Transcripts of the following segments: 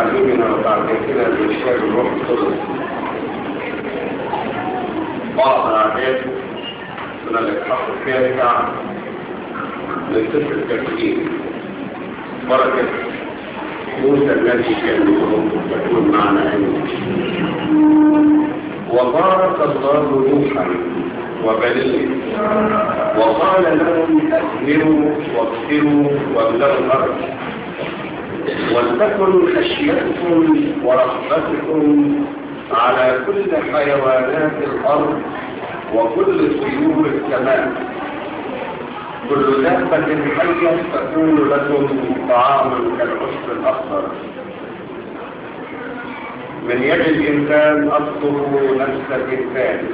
تعليمنا وتعليمنا بإرشاد الروح القدس بعض الأعداد من الإصحاح التاسع من سفر التكوين بركة موسى الذي كان يكون معنا أمين وبارك الله نوحا وبنيه وقال لهم أثمروا واغفروا واملأوا الأرض ولتكن خشيتكم ورحمتكم على كل حيوانات الأرض وكل طيور السماء كل دابة حية تكون لكم طعام كالعشب الأخضر من يد الإنسان أصدر نفس الإنسان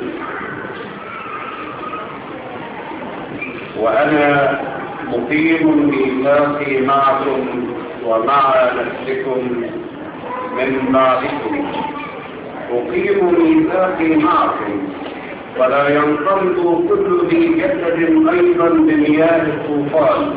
وأنا مقيم ميثاقي معكم ومع نفسكم من بعدكم أقيم ميثاقي معكم ولا ينقرض كل ذي جسد أيضا بمياه الطوفان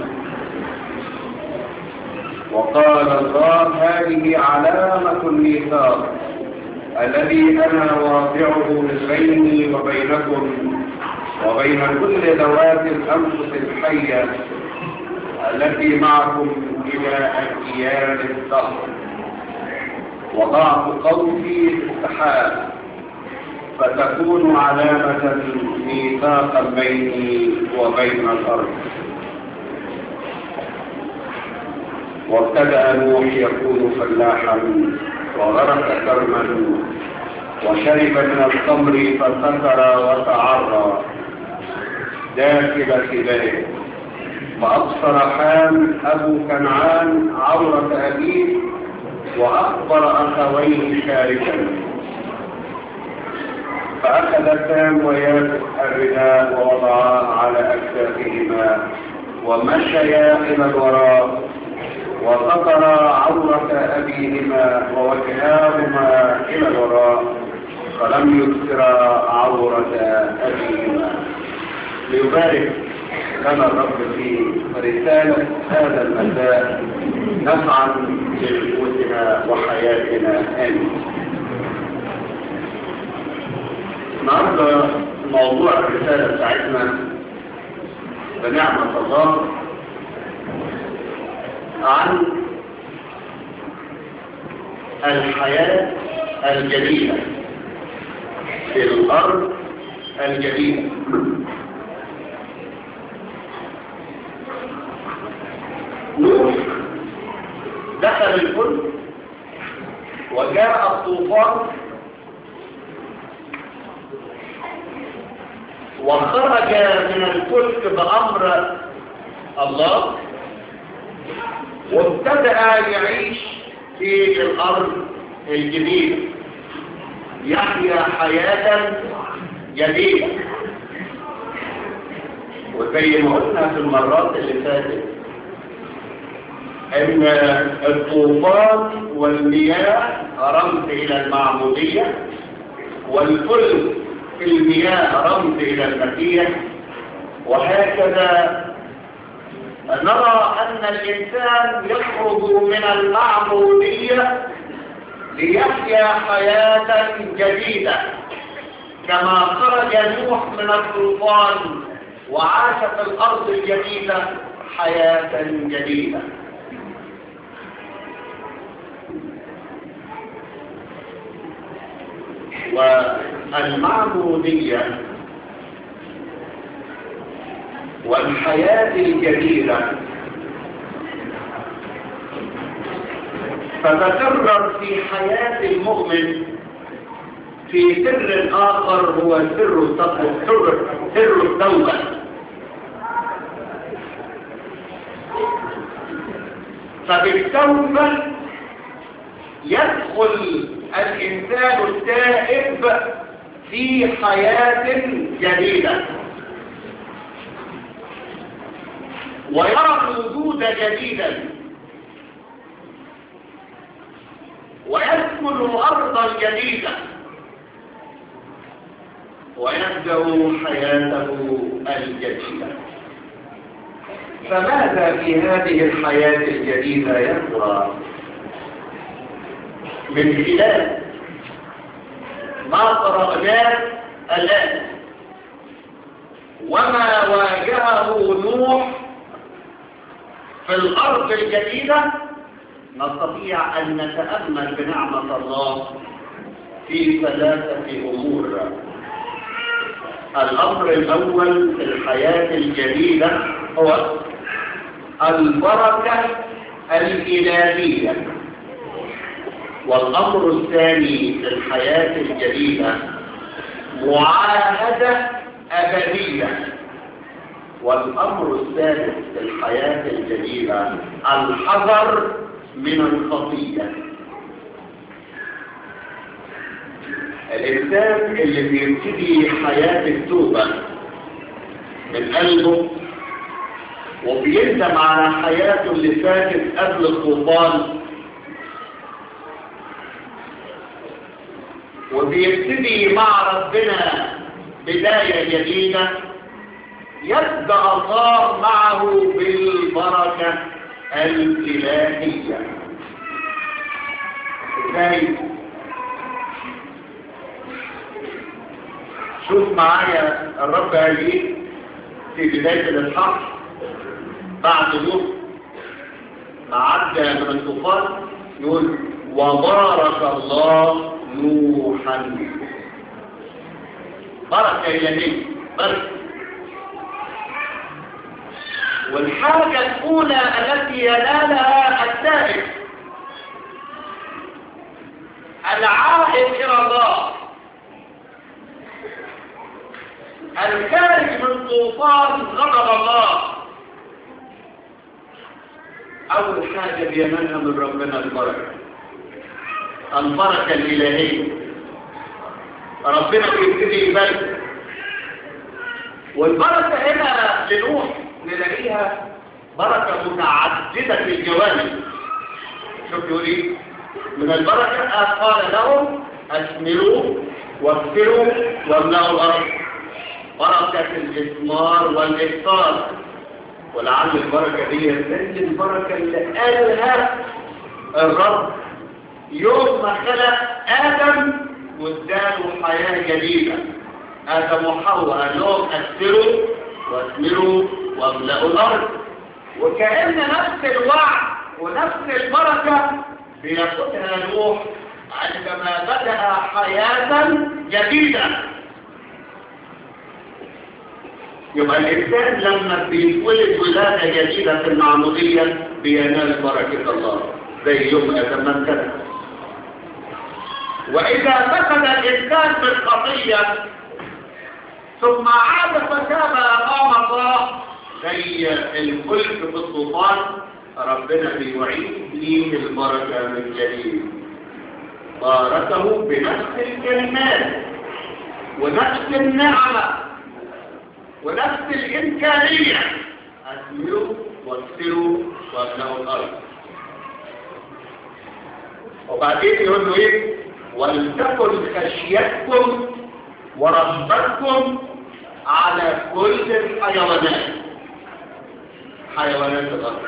وقال الله هذه علامة الميثاق الذي أنا واضعه بيني وبينكم وبين كل ذوات الأنفس الحية التي معكم إلى أجيال الدهر وضعت قوتي في السحاب فتكون علامة ميثاقا بيني وبين الأرض وابتدأ نوح يكون فلاحا وغرق كرما وشرب من الخمر فسكر وتعرى داخل كباره فأبصر حام أبو كنعان عورة أبيه وأخبر أخويه شاركا فأخذ سام وياسف الرداء ووضعاه على أكتافهما ومشيا إلى الوراء وسطر عورة أبيهما ووجهاهما إلى الوراء فلم يكسر عورة أبيهما ليبارك لنا الرب في رسالة هذا المساء نفعا لنفوسنا وحياتنا آمين النهارده موضوع الرسالة بتاعتنا بنعمة الله عن الحياة الجديدة في الأرض الجديدة نوح دخل الفلك وجاء الطوفان وخرج من الفلك بأمر الله وابتدأ يعيش في الأرض الجديدة يحيا حياة جديدة وزي ما قلنا في المرات اللي فاتت ان الطوفان والمياه رمز الى المعمودية والفلك في المياه رمز الى المسيح وهكذا نرى ان الانسان يخرج من المعمودية ليحيا حياة جديدة كما خرج نوح من الطوفان وعاش في الارض الجديدة حياة جديدة والمعمودية والحياة الجديدة تتكرر في حياة المؤمن في سر آخر هو سر التقوى سر سر التوبة فبالتوبة يدخل الإنسان التائب في حياة جديدة ويرى الوجود جديدا ويسكن أرضا جديدة ويبدأ حياته الجديدة فماذا في هذه الحياة الجديدة يقرأ من خلال ما قرأناه الآن وما واجهه نوح في الأرض الجديدة نستطيع أن نتأمل بنعمة الله في ثلاثة أمور الأمر الأول في الحياة الجديدة هو البركة الإلهية والأمر الثاني في الحياة الجديدة معاهدة أبدية والأمر الثالث في الحياة الجديدة الحذر من الخطية الإنسان اللي بيبتدي حياة التوبة من قلبه وبيندم على حياته اللي فاتت قبل الطوفان وبيبتدي مع ربنا بداية جديدة يبدأ الله معه بالبركة الإلهية ازاي شوف معايا الرب قال ايه في بداية الإصحاح بعد يوم ما عدى من الطوفان يقول وبارك الله نوحا بركة إلهية بركة والحاجة الأولى التي ينالها التائب العائد إلى الله الخارج من طوفان غضب الله أول حاجة بينالها من ربنا البركة البركة الإلهية ربنا بيبتدي يبارك والبركة هنا لنوح نلاقيها بركة متعددة الجوانب شوف يقول ايه من البركة قال لهم أثمروا واكثروا واملأوا الأرض بركة الإثمار والإفطار ولعل البركة دي من البركة اللي قالها الرب يوم ما خلق آدم واداله حياة جديدة آدم وحواء قال لهم أكثروا واثمروا واملأوا الأرض وكأن نفس الوعد ونفس البركة بياخدها نوح عندما بدأ حياة جديدة يبقى الإنسان لما بيتولد ولادة جديدة في المعمودية بينال بركة الله زي يوم أتمكن وإذا فقد الإنسان بالخطية ثم عاد فتاب أمام الله زي الفلك في الطوفان ربنا بيعيد ليه البركة من جديد باركه بنفس الكلمات ونفس النعمة ونفس الإمكانية أثمروا واكثروا وابنوا الأرض وبعدين يقول له إيه ولتكن خشيتكم ورغبتكم على كل الحيوانات حيوانات الأرض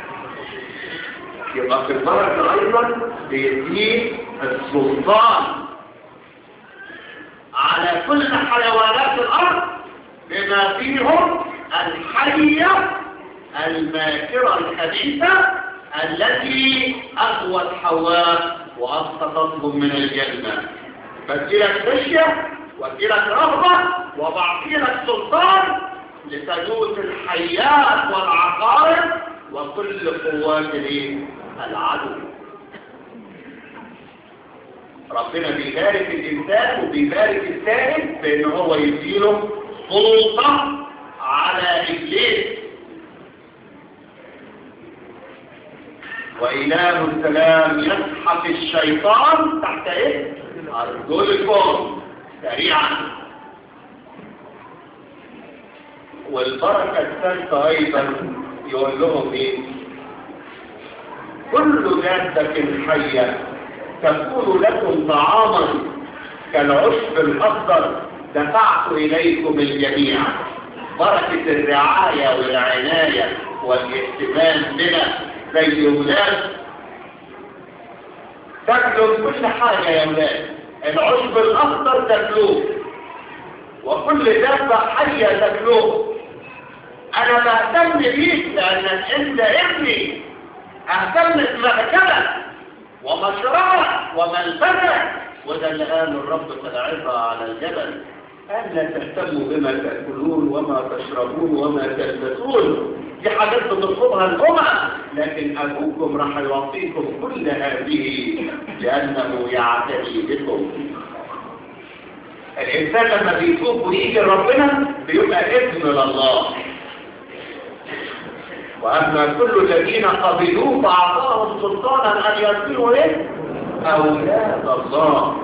يبقى في البركة أيضا بيديه السلطان على كل حيوانات الأرض بما فيهم الحية الماكرة الحديثة التي أغوت حواء وأسقطتهم من الجنة فاديلك خشية واديلك رغبة وبعطيلك سلطان لتدوس الحيات والعقارب وكل قوات العدو ربنا بيبارك الإنسان وبيبارك السائل بأن هو يديله سلطة على إبليس وإله السلام يسحق الشيطان تحت إيه؟ أرجلكم سريعا والبركة الثالثة أيضا يقول لهم إيه؟ كل جادة حية تكون لكم طعاما كالعشب الأخضر دفعت إليكم الجميع بركة الرعاية والعناية والاهتمام بنا زي ولاد تاكلوا كل حاجة يا ولاد العشب الأخضر تاكلوه وكل دابة حية تاكلوه أنا بهتم بيك لأنك أنت ابني أهتم بمأكلك ومشربك وملبسك وده اللي قاله الرب في العظة على الجبل ألا تهتموا بما تأكلون وما تشربون وما تلبسون دي حاجات بتطلبها الأمم لكن أبوكم راح يعطيكم كل هذه لأنه يعتني بكم الإنسان لما بيتوب ويجي ربنا بيبقى ابن لله وأما كل الذين قبلوه فأعطاهم سلطانا أن يصيروا إيه؟ أولاد الله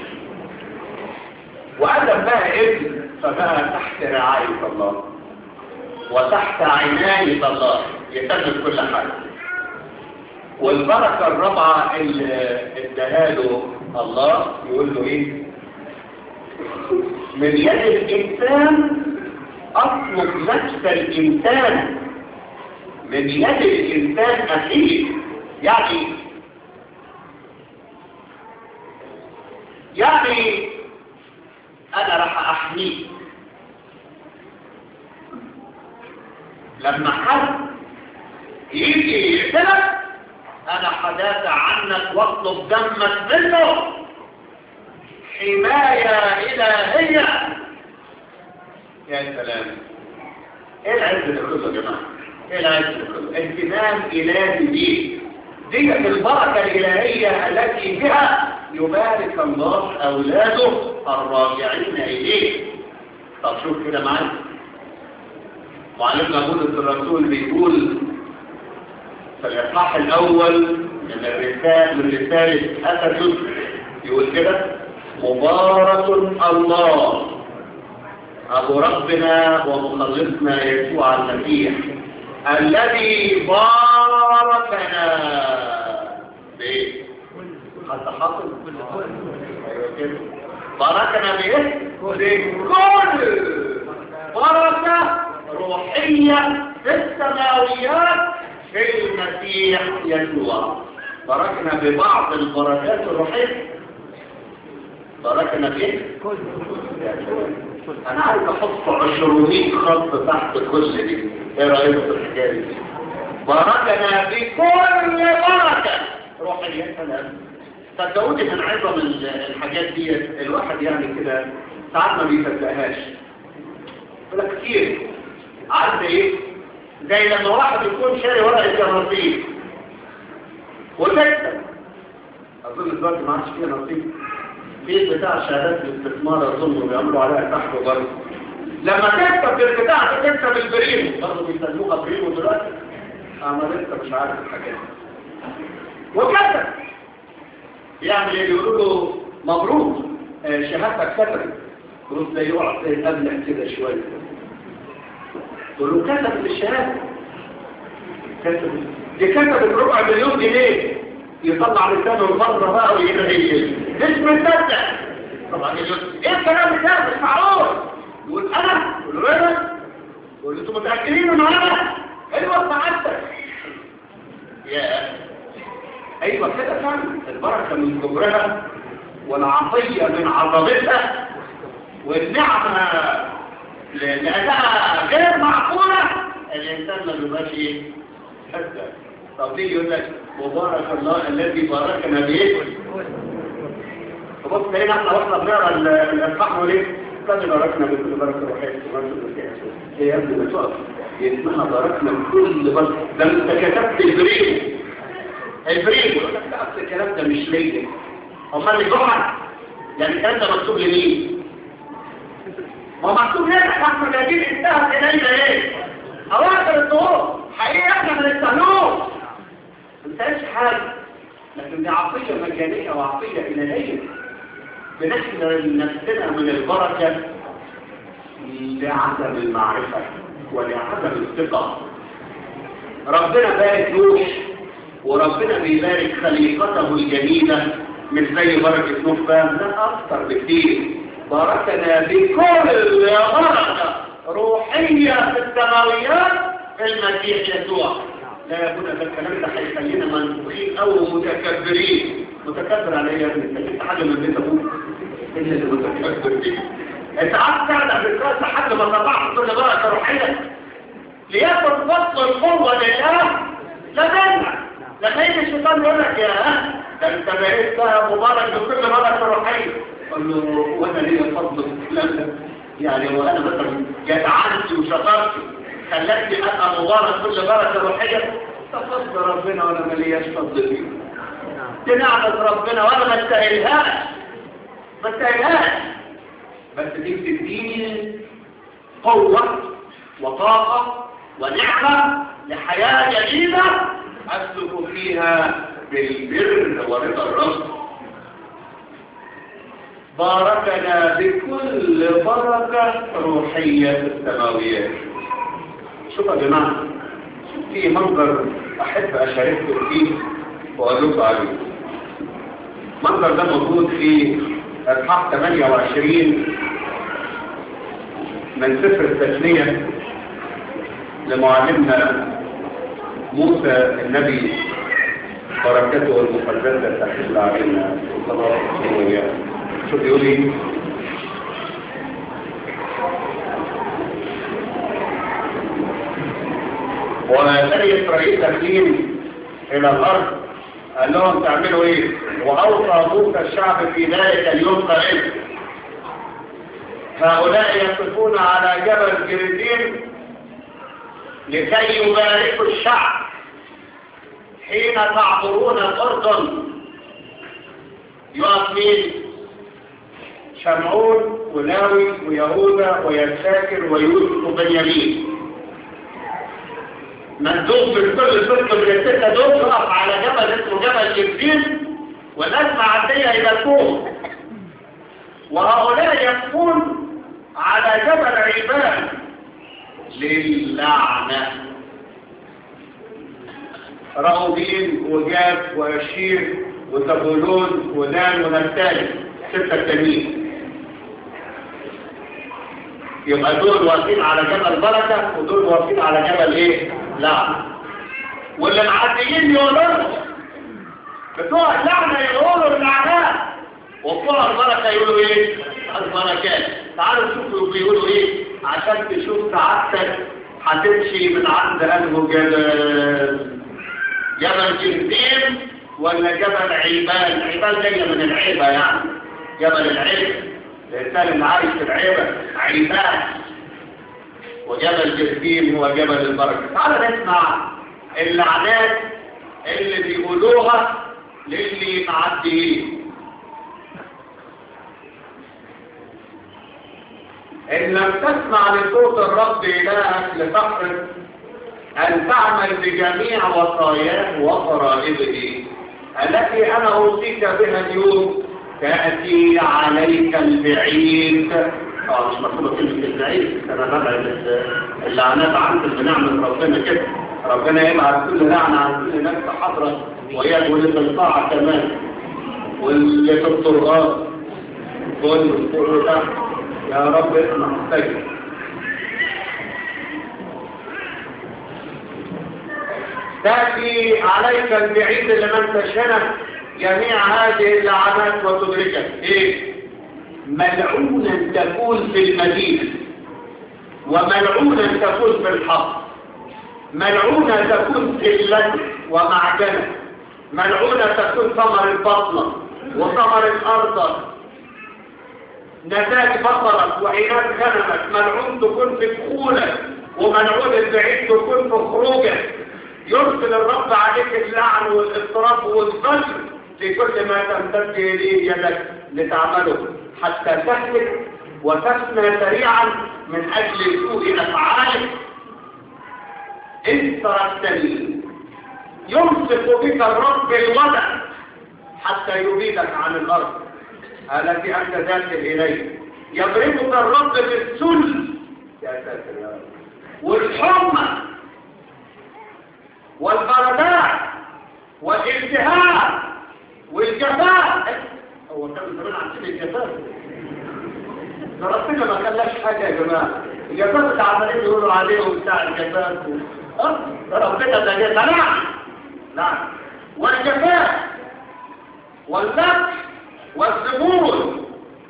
وأدم بقى ابن فبقى تحت رعاية الله وتحت عناية الله يتمم كل حاجة والبركة الرابعة اللي اداها له الله يقول له ايه من يد الإنسان أطلب نفس الإنسان من يد الإنسان أخيه يعني يعني أنا راح أحميك لما حد يجي يقتلك أنا حدافع عنك واطلب دمك منه حماية إلهية يا سلام ايه العز اللي كله يا جماعة ايه العز اللي كله اهتمام إلهي بيك دي البركة الإلهية التي بها يبارك الله أولاده الراجعين إليه طب شوف كده معايا معلمنا بولس الرسول بيقول في الإصحاح الأول من الرسالة من رسالة أفسس يقول كده مبارك الله أبو ربنا ومخلصنا يسوع المسيح الذي باركنا بإيه؟ حتى حاطط باركنا بإيه؟ بكل بركة روحية في السماويات في المسيح يسوع باركنا ببعض البركات الروحية باركنا بإيه؟ أنا عايز أحط عشرونية خط تحت كل دي إيه رأيك في الحكاية دي؟ باركنا بكل بركة روحية سلام صدقوني من عظم الحاجات دي الواحد يعني كده ساعات ما بيصدقهاش ولا كتير عارف ايه زي لما واحد يكون شاري ورقه جراسيل وتكسب اظن دلوقتي ما عادش فيها نصيب في بتاع شهادات الاستثمار اظن بيعملوا عليها تحت وبرد لما تكسب في البتاع تكسب البريمو برضه بيسموها بريمو دلوقتي انا لسه مش عارف الحاجات وكسب يعمل ايه يقولوا له مبروك آه شهادتك كسبت يقول ده يقعد زي الابلع كده شويه يقول له كسبت الشهاده كسبت دي كسبت ربع مليون جنيه يطلع لسانه المره بقى ويغير مش مصدق طبعا يقول ايه الكلام ده مش معقول يقول انا يقول له انا يقول له انتوا متاكدين ان انا ايوه سعادتك يا ايوه كده فعلا البركه من كبرها والعطيه من عظمتها والنعمه لانها غير معقوله الانسان ما بيبقاش ايه طب ليه يقول لك مبارك الله الذي باركنا به تبص هنا احنا واحنا بنقرا الاصحاح وليه قد باركنا بكل بركه روحيه هي يا ابني ما تقف اسمها باركنا بكل بركه ده انت كتبت البريم البريم يقول لك اصل الكلام ده مش ليا امال اللي جمعه يعني الكلام ده مكتوب لمين ما هو مكتوب هنا احنا جايبين انتهت الينا ايه اواخر الظهور حقيقه احنا ما نستهلوش ما انتهاش حاجه لكن دي عطيه مجانيه وعطيه الهيه بنحمل نفسنا من البركه لعدم المعرفه ولعدم الثقه ربنا بارك نوح وربنا بيبارك خليقته الجميله مش زي بركه نوح فاهم لا اكثر بكتير باركنا بكل بركه روحيه في السماويات في المسيح يسوع لا يكون هذا الكلام ده هيخلينا منفوخين او متكبرين متكبر على ايه يا ابني انت جبت حاجه من بيت ابوك ايه اللي متكبر دي انت قعدت تعلق في الكاس لحد ما طلعت كل بركه روحيه ليكن فصل القوه لله لدينا لما يجي الشيطان يقول لك يا ده انت بقيت بقى مبارك بكل بركه روحيه قال له وانا ليا فضل في الكلام ده يعني وانا مثلا جدعنت وشطرت خلتني ابقى مبارك كل بركه روحيه تفضل ربنا وانا ما لياش فضل فيه دي نعمه ربنا وانا ما استاهلهاش ما استاهلهاش بس دي بتديني قوه وطاقه ونعمه لحياه جديده اسلك فيها بالبر ورضا الرب باركنا بكل بركة روحية في السماويات شوف يا جماعة في منظر أحب أشارككم فيه وأقول لكم عليه المنظر ده موجود في إصحاح 28 من سفر التثنية لمعلمنا موسى النبي بركته المقدسة تحل علينا وصلاة وإياه شوف يقول ايه وبني اسرائيل داخلين الى الارض قال لهم تعملوا ايه واوصى موسى الشعب في ذلك اليوم قائل هؤلاء يقفون على جبل جريزين لكي يباركوا الشعب حين تعبرون الاردن يقف مين شمعون ولاوي ويهوذا ويساكر ويوسف وبنيامين مندوب من كل فرقة من الستة دول يقف على جبل اسمه جبل جبريل والناس معدية إلى فوق وهؤلاء يقفون على جبل عباد للعنة راؤوبين وجاب وأشير وزبولون ودان ونفتالي ستة تانيين يبقى دول واقفين على جبل بركة ودول واقفين على جبل ايه لعنة واللي معديين يقولوا بتوع اللعنة يقولوا اللعنات وبتوع البركة يقولوا ايه البركات تعالوا شوفوا بيقولوا ايه عشان تشوف سعادتك هتمشي من عند انه جبل جبل جنتين ولا جبل عيبان عيبان جاية من العيبة يعني جبل العيبة الإنسان اللي عايش في العيبة عيبان وجبل جرثيم هو جبل البركة تعال نسمع اللعنات اللي بيقولوها للي معديين إن لم تسمع لصوت الرب إلهك لتحرص أن تعمل بجميع وصاياه وفرائضه التي أنا أوصيك بها اليوم تأتي عليك البعيد اه مش مكتوبة كلمة البعيد أنا ببعد اللعنات عنك بنعمة ربنا كده ربنا يبعث كل لعنة عن كل نفس حضرة ويقول في القاعة كمان واللي في الطرقات كله كله تحت يا رب اسمع مستجد تأتي عليك البعيد لمن تشهنك جميع هذه اللعنات وتدركك ايه ملعونا تكون في المدينة وملعونا تكون في الحق ملعونة تكون في اللد ومعجنة ملعونة تكون ثمر البطنة وثمر الأرض نتاج بطرك وعناد غنمك ملعون تكون في دخولك وملعون البعيد تكون في خروجك يرسل الرب عليك اللعن والاضطراب والظلم في كل ما تمتد اليه يدك لتعمله حتى تهلك وتفنى سريعا من اجل سوء افعالك ان تركتني يمسك بك الرب الودع حتى يبيدك عن الارض التي انت ذاكر اليه يضربك الرب بالسل يا ساتر يا رب والحمى والبرداء والالتهاب والجفاء هو كان زمان عندنا الجفاء ده ربنا ما خلاش حاجه يا جماعه الجفاف اللي عمالين يقولوا عليهم بتاع الجفاف اه ده ربنا ده جفاف نعم نعم والجفاف والنفس والزبون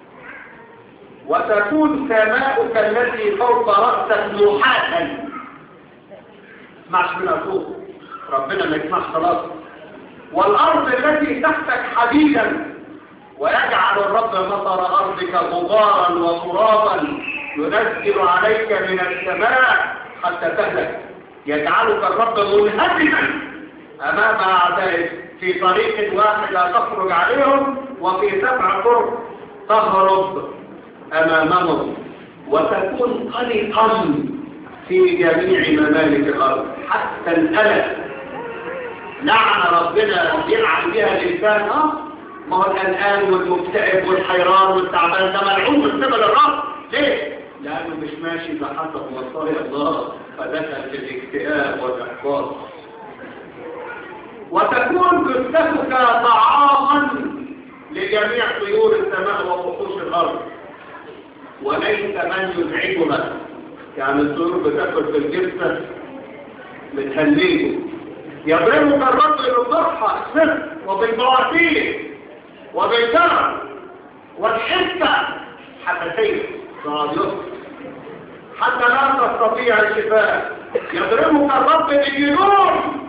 وتكون سماؤك التي فوق رأسك نحاسا اسمعش منها فوق ربنا ما يسمعش خلاص والأرض التي تحتك حديدا ويجعل الرب مطر أرضك غبارا وترابا ينزل عليك من السماء حتى تهلك يجعلك الرب منهزما أمام أعدائك في طريق واحد لا تخرج عليهم وفي سبع طرق تهرب أمامهم وتكون قلقا في جميع ممالك الأرض حتى الألم لعن ربنا يلعن بها الإنسان اه ما هو القلقان والمكتئب والحيران والتعبان ده ملعون من قبل الرب ليه؟ لأنه مش ماشي بحسب وصايا الله فدخل في الاكتئاب والإحباط وتكون جثتك طعاما لجميع طيور السماء ووحوش الأرض وليس من يزعجها يعني الطيور بتاكل في الجثة بتهليه يضربك الرب بالضحى السر وبالبواسير وبالجرم والحسة حساسية حتى لا تستطيع الشفاء يضربك الرب بالجنون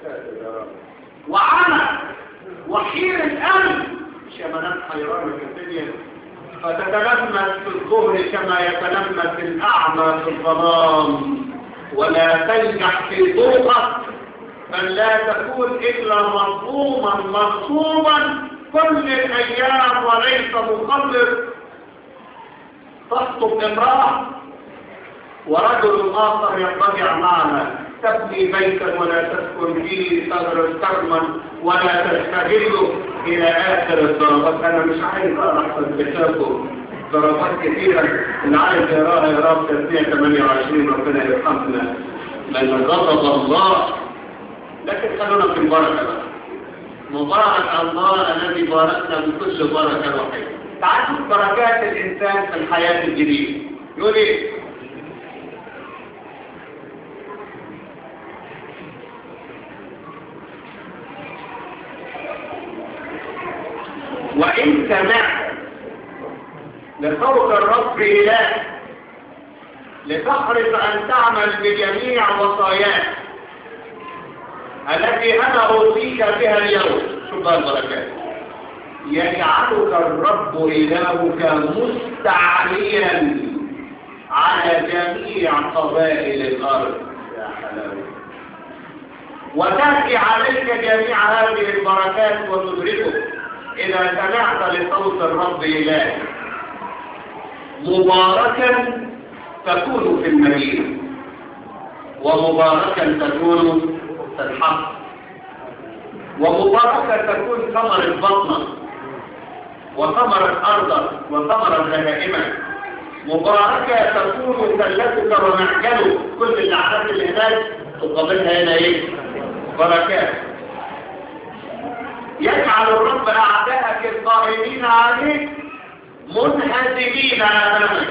وعمى وحير القلب شمالات حيران في الدنيا فتتلمس في الظهر كما يتلمس الأعمى في الظلام ولا تنجح في طرقك بل لا تكون إلا مظلوما مغصوبا كل الأيام وليس مخلص تخطب امرأة ورجل آخر يضطجع معنا تبني بيتا ولا تسكن فيه تدرس كرما ولا تستغله إلى آخر الضربات أنا مش عايز أقرأ كتابه ضربات كثيرة اللي عايز يراها يراها في تسمية 28 ربنا يرحمنا من غضب الله لكن خلونا في البركة بقى مبارك الله الذي باركنا بكل بركة وحيدة تعال شوف بركات الإنسان في الحياة الجديدة يقول إيه وإن سمعت لصوت الرب إله لتحرص أن تعمل بجميع وصاياه التي أنا أوصيك بها اليوم شوف البركات يجعلك الرب إلهك مستعليا على جميع قبائل الأرض يا حلاوة وتأتي عليك جميع هذه البركات وتدركك إذا سمعت لصوت الرب إلهك مباركا تكون في المدينة ومباركا تكون في الحق ومباركة تكون ثمرة بطنك وثمرة أرضك وثمرة غنائمك مباركة تكون سلتك ومعجلك كل الأعداد اللي هناك تقابلها هنا إيه؟ بركات يجعل الرب أعداءك القائمين عليك منهزمين أمامك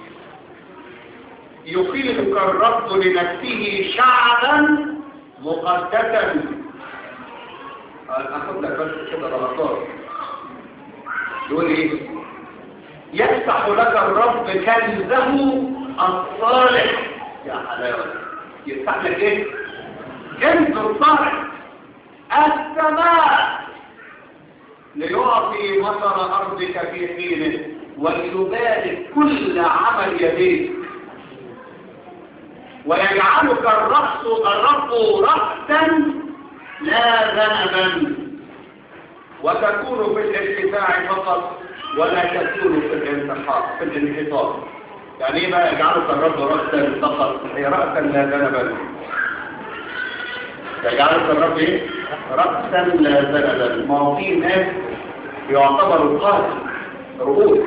يقيمك الرب لنفسه شعبا مقدسا أخذ لك بس كده غلطات يقول إيه يفتح لك الرب كنزه الصالح يا حلاوة يفتح لك إيه كنز الصالح السماء ليعطي مطر أرضك في حينه وليبارك كل عمل يديك ويجعلك الرأس الرب رأسا لا ذنبا وتكون في الارتفاع فقط ولا تكون في الانتحار في الانحطاط يعني ايه بقى يجعلك الرب رأسا فقط هي رأسا لا ذنبا يجعلك الرب ايه رأسا لا ذنبا ما هو في ناس يعتبروا قاسي رؤوس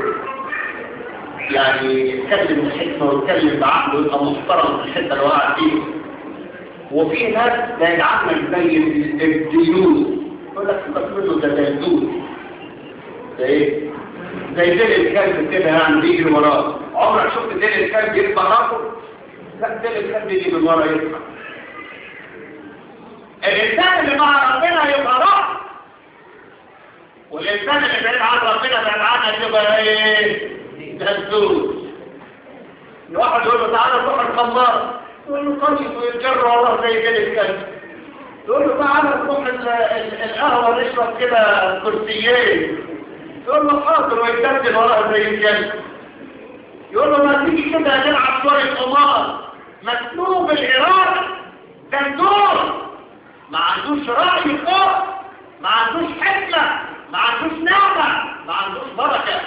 يعني يتكلم بحكمة ويتكلم بعقله ويبقى محترم في الحتة اللي وقع فيه وفي ناس لا يجعلنا زي الديون يقول لك سيبك منه ده دلدول ده ايه؟ زي ديل الكلب كده يعني بيجري وراه عمرك شفت ديل الكلب يرفع راسه؟ لا ديل الكلب يجي من ورا يرفع الإنسان اللي مع ربنا يبقى رأس والإنسان اللي بعيد عن ربنا بعيد عنها تبقى إيه؟ تهزوز الواحد يقول له تعالى نروح الخمار يقول له طيب ويتجر والله زي كده الكلب يقول له تعالى نروح القهوة نشرب كده كرسيين يقول له حاضر ويتبدل وراه زي الكلب يقول له ما تيجي كده نلعب شوية قمار مسلوب الإرادة دندور ما عندوش رأي فوق ما عندوش حكمة ما عندوش نعمة ما عندوش بركة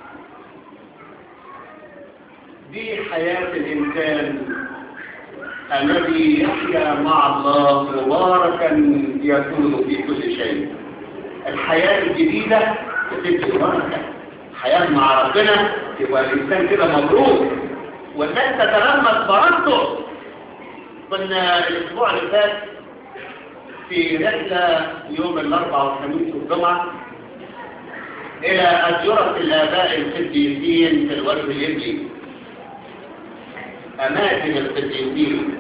دي حياة الإنسان الذي يحيا مع الله مباركا يكون في كل شيء الحياة الجديدة بتبقى بركة حياة مع ربنا يبقى الإنسان كده مبروك والناس تتلمس بركته كنا الأسبوع اللي فات في رحلة يوم الأربعاء والخميس والجمعة إلى أديرة الآباء القديسين في الوجه الإبلي أماكن القديسين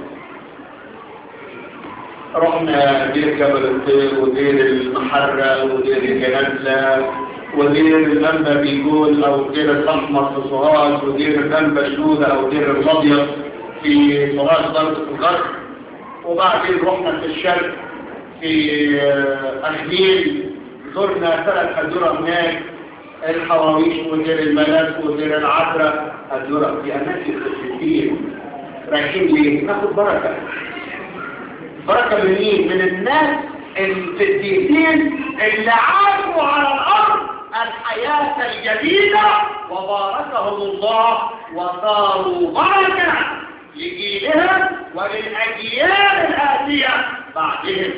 رحنا دير جبل الطير ودير المحرة ودير الجنازلة ودير الأنبا بيقول أو دير الأحمر في سوهاج ودير الأنبا شودة أو دير الأبيض في سوهاج ضرب الغرب وبعدين رحنا في الشرق في أخليل زرنا ثلاث أدورة هناك الحواويش ودير الملاك ودير العذراء أدورة في أماكن كتير رايحين ليه؟ ناخد بركة بركة من مين؟ من الناس القديسين اللي عاشوا على الأرض الحياة الجديدة وباركهم الله وصاروا بركة لجيلهم وللأجيال الآتية بعدهم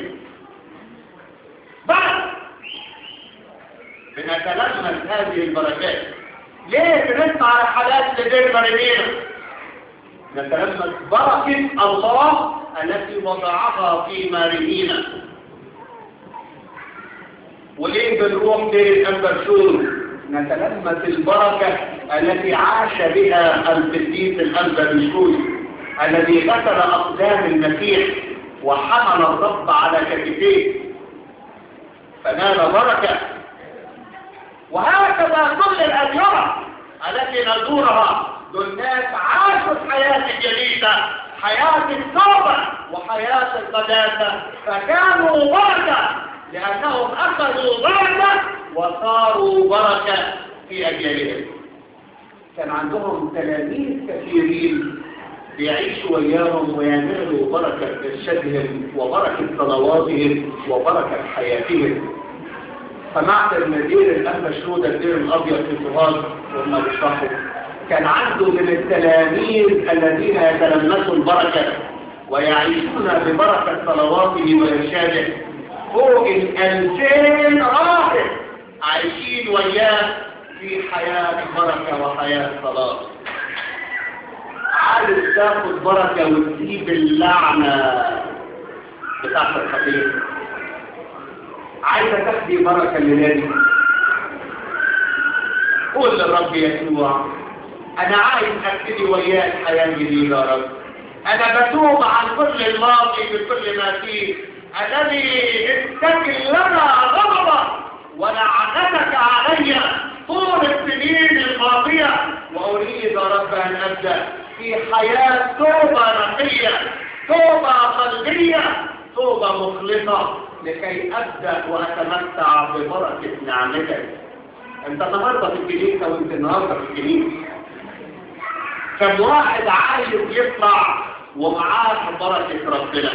بعد بنتلمس هذه البركات ليه بنسمع رحلات لدير مريمينا نتلمس بركة الله التي وضعها في مريمينا وليه بنروح دير الأنبرشور نتلمس البركة التي عاش بها القديس الأنبرشور الذي غسل أقدام المسيح وحمل الرب على كتفيه فنال بركة وهكذا كل الأديرة التي نزورها دول ناس عاشوا الحياة الجديدة حياة التوبة وحياة القداسة فكانوا بركة لأنهم أخذوا بركة وصاروا بركة في أجيالهم كان عندهم تلاميذ كثيرين بيعيشوا وياهم وينالوا بركة إرشادهم وبركة صلواتهم وبركة حياتهم سمعت المدير الأنبا شهود الدير الأبيض في سوهاج وهم بيشرحوا كان عنده من التلاميذ الذين يتلمسوا البركة ويعيشون ببركة صلواته وإرشاده فوق الألفين راحل عايشين وياه في حياة بركة وحياة صلاة عايز تاخد بركة وتسيب اللعنة بتاعت الخطير عايزة تاخدي بركة لنادي قول للرب يسوع انا عايز ابتدي وياك حياة جديدة يا رب انا بتوب عن كل الماضي بكل ما فيه الذي استكل لنا غضبك ولعنتك علي طول السنين الماضية واريد يا رب ان ابدأ في حياة توبة نقية توبة قلبية توبة مخلصة لكي أبدأ وأتمتع ببركة نعمتك أنت النهاردة في الكنيسة وأنت النهاردة في الكنيسة كم واحد عايز يطلع ومعاه بركة ربنا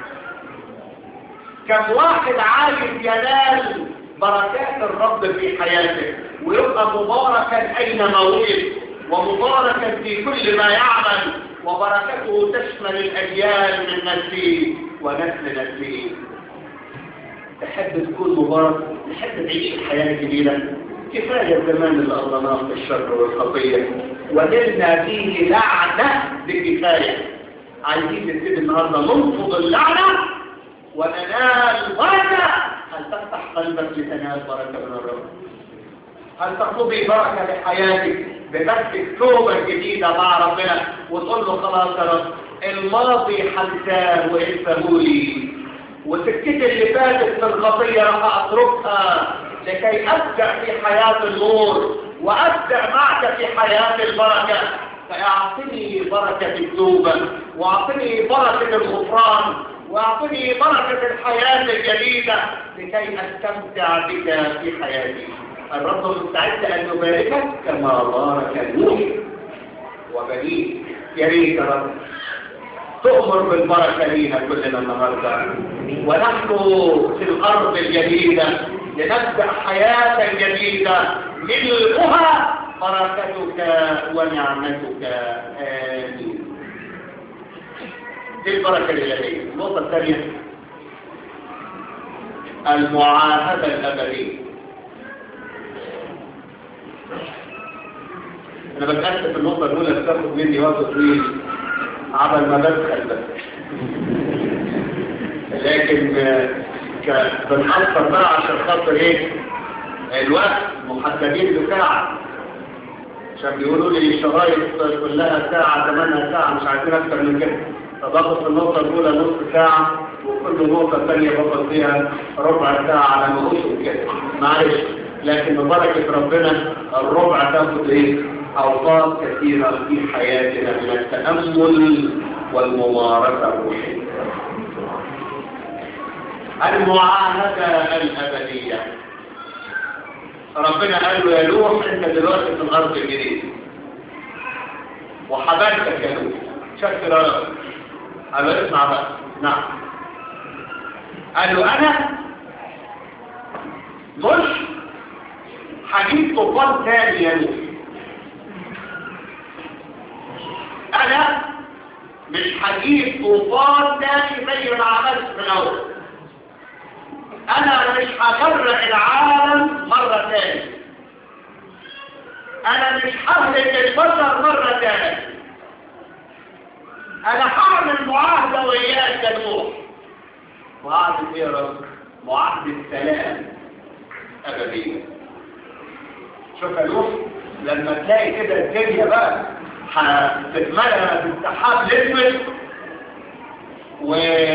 كم واحد عايز ينال بركات الرب في حياته ويبقى مباركا أينما ولد ومباركا في كل ما يعمل وبركته تشمل الأجيال من نسله ونسل نسله تحب تكون مبارك تحب تعيش الحياة الجديدة كفاية الزمان اللي قضيناه في الشر والخطية ونلنا فيه لعنة بكفاية عايزين نبتدي النهارده ننفض اللعنة وننال بركة هل تفتح قلبك لتنال بركة من الرب هل تطلبي بركة لحياتك بنفسك توبة جديدة مع ربنا وتقول له خلاص يا رب الماضي حنساه وانساه لي وسكتي اللي فاتت في الخطية راح اتركها لكي أبدأ في حياة النور وأبدأ معك في حياة البركة فأعطني بركة التوبة وأعطني بركة الغفران وأعطني بركة الحياة الجديدة لكي أستمتع بك في حياتي الرب مستعد أن يباركك كما بارك نوح وبنيه يا ريت يا رب تؤمر بالبركة لينا كلنا النهاردة ونحن في الأرض الجديدة لنبدأ حياة جديدة ملؤها بركتك ونعمتك آمين دي البركة الإلهية النقطة الثانية المعاهدة الأبدية أنا بتأسف النقطة الأولى بتاخد مني وقت طويل عمل ما بدخل بس لكن بنحصر بقى عشان خاطر ايه الوقت محددين بساعة عشان بيقولوا لي الشرايط كلها ساعة ثمانها ساعة مش عايزين اكتر من كده فباخد في النقطة الأولى نص ساعة وكل نقطة ثانية باخد فيها ربع ساعة على ما أوصل كده معلش لكن ببركة ربنا الربع تاخد ايه أوقات كثيرة في حياتنا من التأمل والممارسة الروحية المعاهدة الأبدية ربنا قال له يا نوح انت دلوقتي في الأرض الجديد وحبلتك يا نوح شكر يا رب قال له اسمع بقى نعم قال له أنا مش هجيب طوفان تاني يا نوح انا مش هجيب طوفان تاني زي ما عملت في الاول انا مش هغرق العالم مرة تاني انا مش ههلك البشر مرة تاني انا هعمل معاهدة وياك يا نوح معاهدة ايه يا رب معاهدة سلام ابدية شوف يا نوح لما تلاقي كده الدنيا بقى هتتملى بالسحاب الاسود و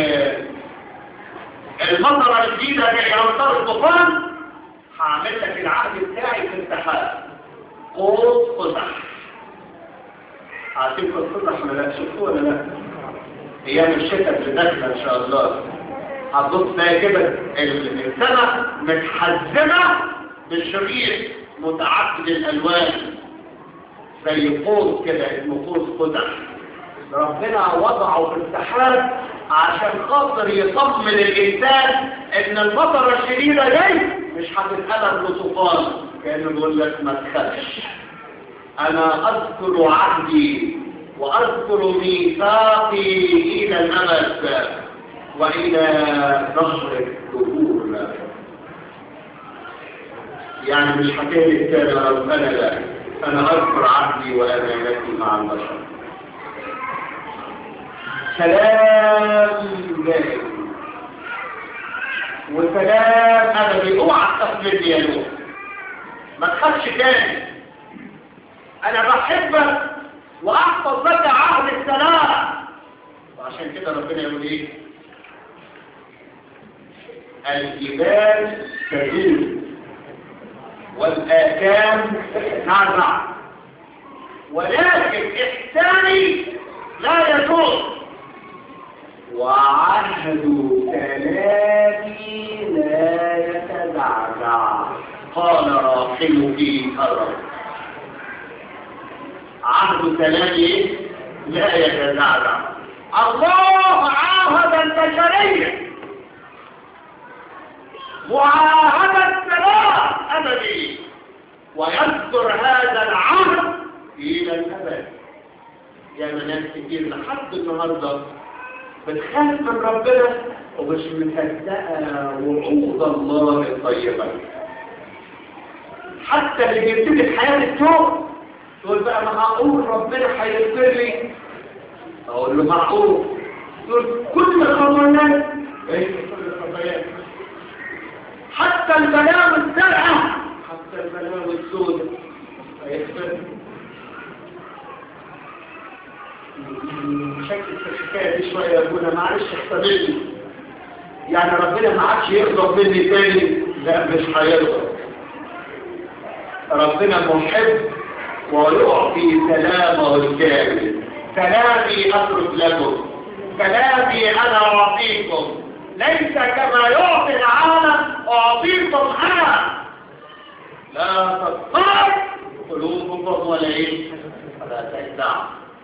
المطرة الجديدة اللي يمطر الطوفان هعمل لك العهد بتاعي في السحاب قوس قزح عارفين قوس قزح ولا لا شفتوه ولا لا ايام الشتاء اللي داخله ان شاء الله هتبص تلاقي كده السماء متحزمه بالشريط متعدد الالوان زي قوس كده اسمه قوس قدح ربنا وضعه في السحاب عشان خاطر يطمن الانسان ان المطره الشديده دي مش هتتقلب لطوفان كانه بيقول لك ما تخافش انا اذكر عهدي واذكر ميثاقي الى الابد والى ظهر الدهور يعني مش حكايه تاني يا رب انا لا انا اذكر عهدي وامانتي مع البشر سلام دائم وسلام ابدي اوعى تقبل يا نور ما تخافش تاني انا بحبك واحفظ لك عهد السلام وعشان كده ربنا يقول ايه الجبال تزول والآكام نعم ولكن إحساني لا يزول وعهد كلامي لا يتزعزع قال راحل في الرب عهد كلامي لا يتزعزع الله عاهد البشريه معاهدة سلام أبدي ويذكر هذا العهد إلى الأبد يا ناس كتير لحد النهاردة بتخاف من ربنا ومش مصدقة وعود الله الطيبة حتى اللي بيبتدي حياة التوب تقول بقى معقول ربنا هيغفر لي اقول له معقول يقول كل الخطايات ايه كل الخطايات حتى البلاوي الزرعة حتى البلاوي السوداء هيغفر شكل الحكايه دي شويه يا ابونا معلش احتملني يعني ربنا ما عادش يغضب مني تاني لا مش هيغضب ربنا محب ويعطي سلامه الكامل سلامي اترك لكم سلامي انا اعطيكم ليس كما يعطي العالم اعطيكم انا لا تضطرب قلوبكم ولا ايه ولا تهدع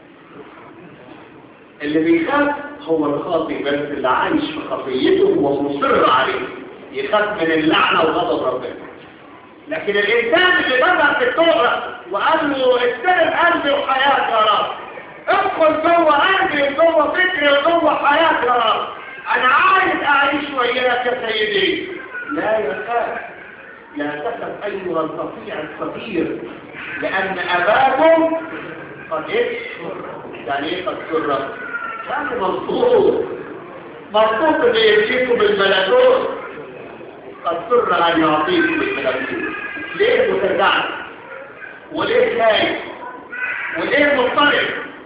اللي بيخاف هو الخاطي بس اللي عايش في خطيته ومصر عليه يخاف من اللعنه وغضب ربنا لكن الانسان اللي بدا في الطهره وقال له استلم قلبي وحياتي يا رب ادخل جوه قلبي وجوه فكري وجوه حياتي يا رب انا عايز اعيش وياك يا سيدي لا يخاف لا تخف ايها القطيع الصغير لان اباكم قد ايه يعني ايه قد سر يعني مبسوط مبسوط اللي يمشيكم بالملكوت قد سر ان يعطيكم الملكوت ليه متزعل وليه خايف وليه مضطرب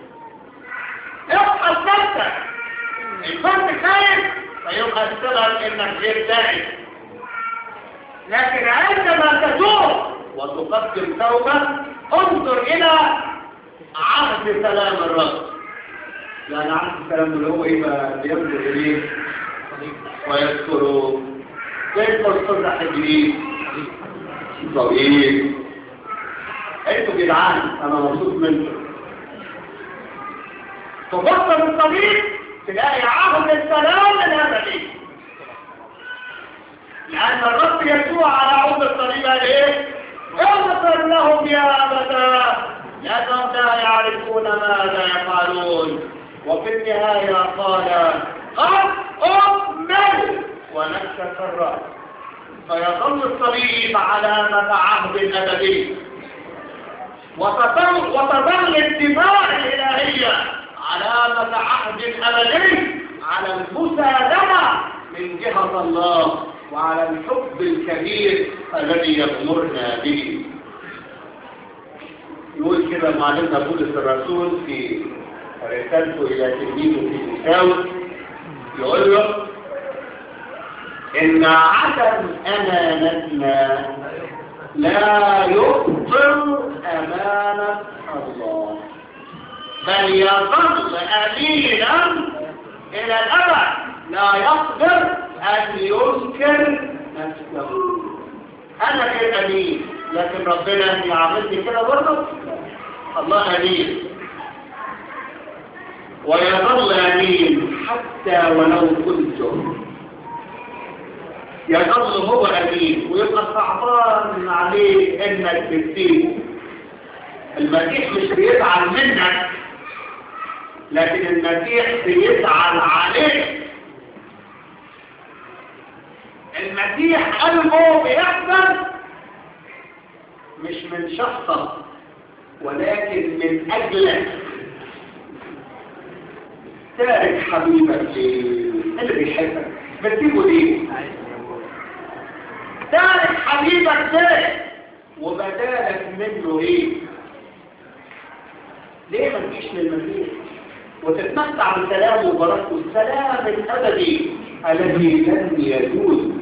افحص نفسك ان كنت خايف فيبقى السبب انك غير داعي لكن عندما تتوب وتقدم توبه انظر الى عهد سلام الرب يعني عهد السلام اللي هو ايه بقى بينظر اليه ويذكره يذكر صدح الجديد طويل انتوا جدعان انا مبسوط منكم تبطل الطريق تلاقي عهد السلام الابدي لان الرب يسوع على عود الطريق قال ايه اغفر لهم يا ابدا لانهم لا يعرفون ماذا يفعلون وفي النهايه قال قد اكمل ونكشف الراس فيظل الصليب علامه عهد ابدي وتظل وتظل الدماء الالهيه علامة عهد أبدي على المساندة من جهة الله وعلى الحب الكبير الذي يغمرنا به يقول كده معلمنا بولس الرسول في رسالته إلى تلميذه في مساوس يقول له إن عدم أمانتنا لا يبطل أمانة الله بل يظل أمينا إلى الأبد لا يقدر أن ينكر نفسه أنا غير أمين لكن ربنا يعملني كده برضه الله أمين ويظل أمين حتى ولو كنت يظل هو أمين ويبقى صعبان عليه إنك تسيبه المسيح مش بيزعل منك لكن المسيح بيزعل عليك المسيح قلبه بيحزن مش من شخصك ولكن من اجلك تارك حبيبك ليه اللي بيحبك بتسيبه ليه تارك حبيبك ليه وبدالك منه ايه ليه ما تجيش للمسيح وتتمتع بسلام وبركته السلام الابدي الذي لن يزول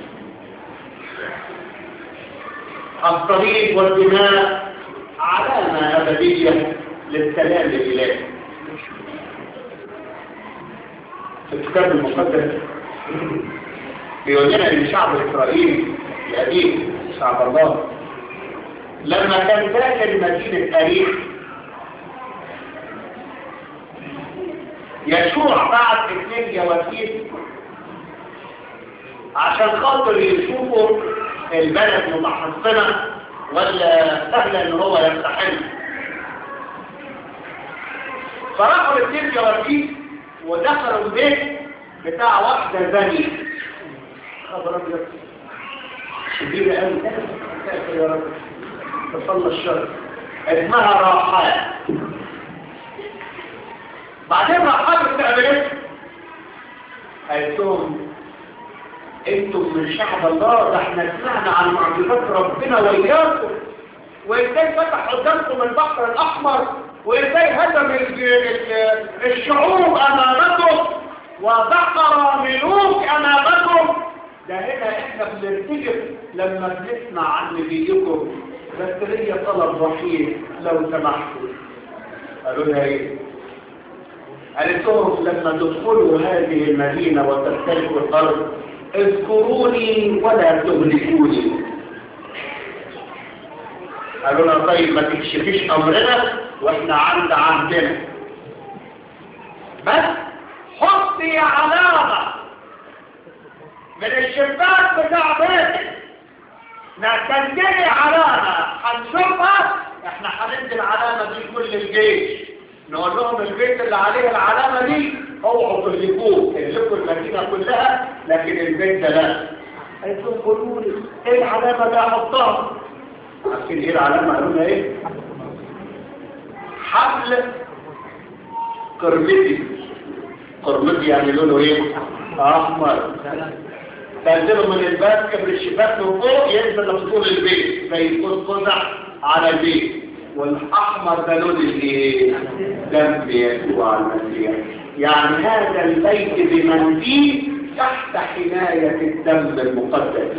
الطريق والبناء علامة أبدية للسلام الإلهي في الكتاب المقدس بيقول لنا ان شعب اسرائيل القديم شعب الله لما كان داخل مدينه اريح يشوع بعت اثنين جواسيس عشان خاطر يشوفوا البلد متحصنه ولا سهل ان هو يستحل فراحوا الاثنين جواسيس ودخلوا البيت بتاع واحدة زانية خبر ابيض شديدة قوي ساتر يا رب تصلى الشر اسمها راحات بعدين راحات استقبلت قالت لهم انتم من شعب الله ده احنا سمعنا عن معجزات ربنا وإياكم وازاي فتح قدامكم البحر الاحمر وازاي هدم الشعوب امامكم وبقر ملوك امامكم ده هنا احنا بنرتجف لما بنسمع عن نبيكم بس ليا طلب وحيد لو سمحتوا قالوا لها ايه قالت لهم لما تدخلوا هذه المدينة وتستلقوا الأرض اذكروني ولا تهلكوني قالوا لها طيب ما تكشفيش أمرنا واحنا عند عندنا بس حطي علامة من الشباك بتاع بيتك نتنجلي علامة هنشوفها احنا هندي العلامة دي كل الجيش نقول لهم البيت اللي عليه العلامة دي اوعوا تهلكوه تهلكوا المدينة كلها لكن البيت ده لا قالت لهم قولوا لي ايه العلامة اللي هحطها عارفين ايه العلامة قالوا لنا ايه حبل قرمدي قرمدي يعني لونه ايه احمر تنزلوا من الباب كبر الشباك من فوق ينزل لطول البيت فيكون قزع على البيت والاحمر ده لون الايه دم يسوع المسيح يعني هذا البيت بمن فيه تحت حماية الدم المقدس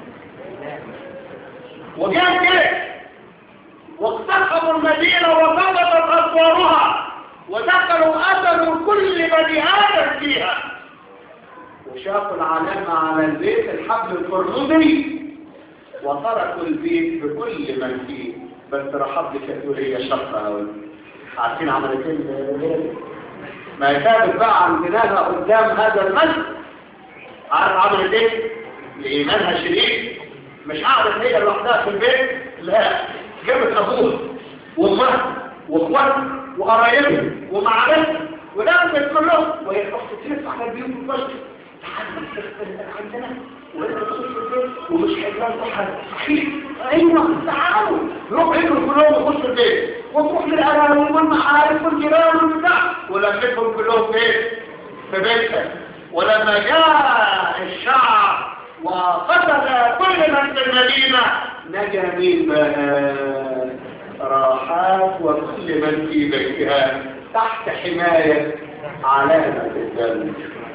وجاء كده واقتحموا المدينة وضبطت أسوارها ودخلوا قتلوا كل بني آدم فيها وشافوا العلامة على البيت الحبل القرمزي وتركوا البيت بكل من فيه بس رحب لي كانت هي شقة أوي عارفين عملت ايه ما كانت بقى عندنا قدام هذا المسجد عارف عملت ايه لإيمانها شديد مش قعدت هي لوحدها في البيت لا جابت أبوها وأمها وأخواتها وقرايبها ومعارفها ولمت كلهم وهي تروح تتلف على البيوت وتبشر عندنا ومش حجران واحد صحيح ايوه تعالوا روح اجروا كلهم وخش البيت وتروح للقرايب والمعارف والجيران والبتاع ولمتهم كلهم فين في بيتها ولما جاء الشعب وقتل كل من في المدينه نجا مين بقى راحات وكل من في بيتها تحت حمايه علامه الدم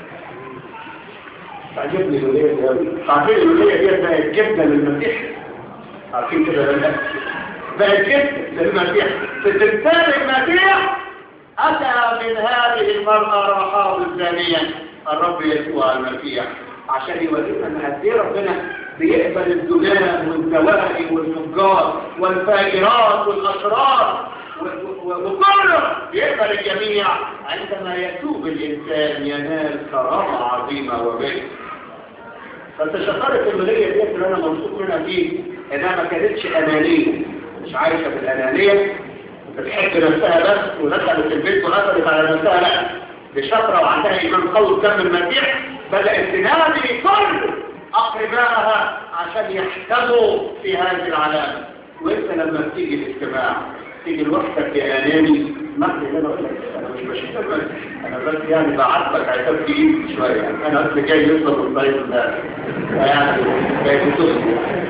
تعجبني الولية دي أوي عارفين الولية دي بقت جبنة للمسيح عارفين كده ولا بقت جبنة للمسيح في تمثال المسيح أتى من هذه المرأة رحاب الزانية الرب يسوع المسيح عشان يورينا ان قد ايه ربنا بيقبل الزلال والزوائم والفجار والفاجرات والاشرار وكله يقبل الجميع عندما يتوب الإنسان ينال كرامة عظيمة وبيت فالتشفرت المالية دي اللي أنا مبسوط منها فيه إنها ما كانتش أنانية مش عايشة بالأنانية بتحب نفسها بس ودخلت البيت وقفلت على نفسها لا دي شاطرة وعندها إيمان قوي دم المسيح بدأت تنادي كل أقربائها عشان يحكموا في هذه العلامة وانت لما بتيجي الاجتماع تيجي لوحدك يا اناني ما اللي انا اقول لك انا مش بشتغل انا بس يعني بعاتبك عتاب تقيل شويه يعني انا اصل جاي يطلب الضيف ده يعني جاي بتصل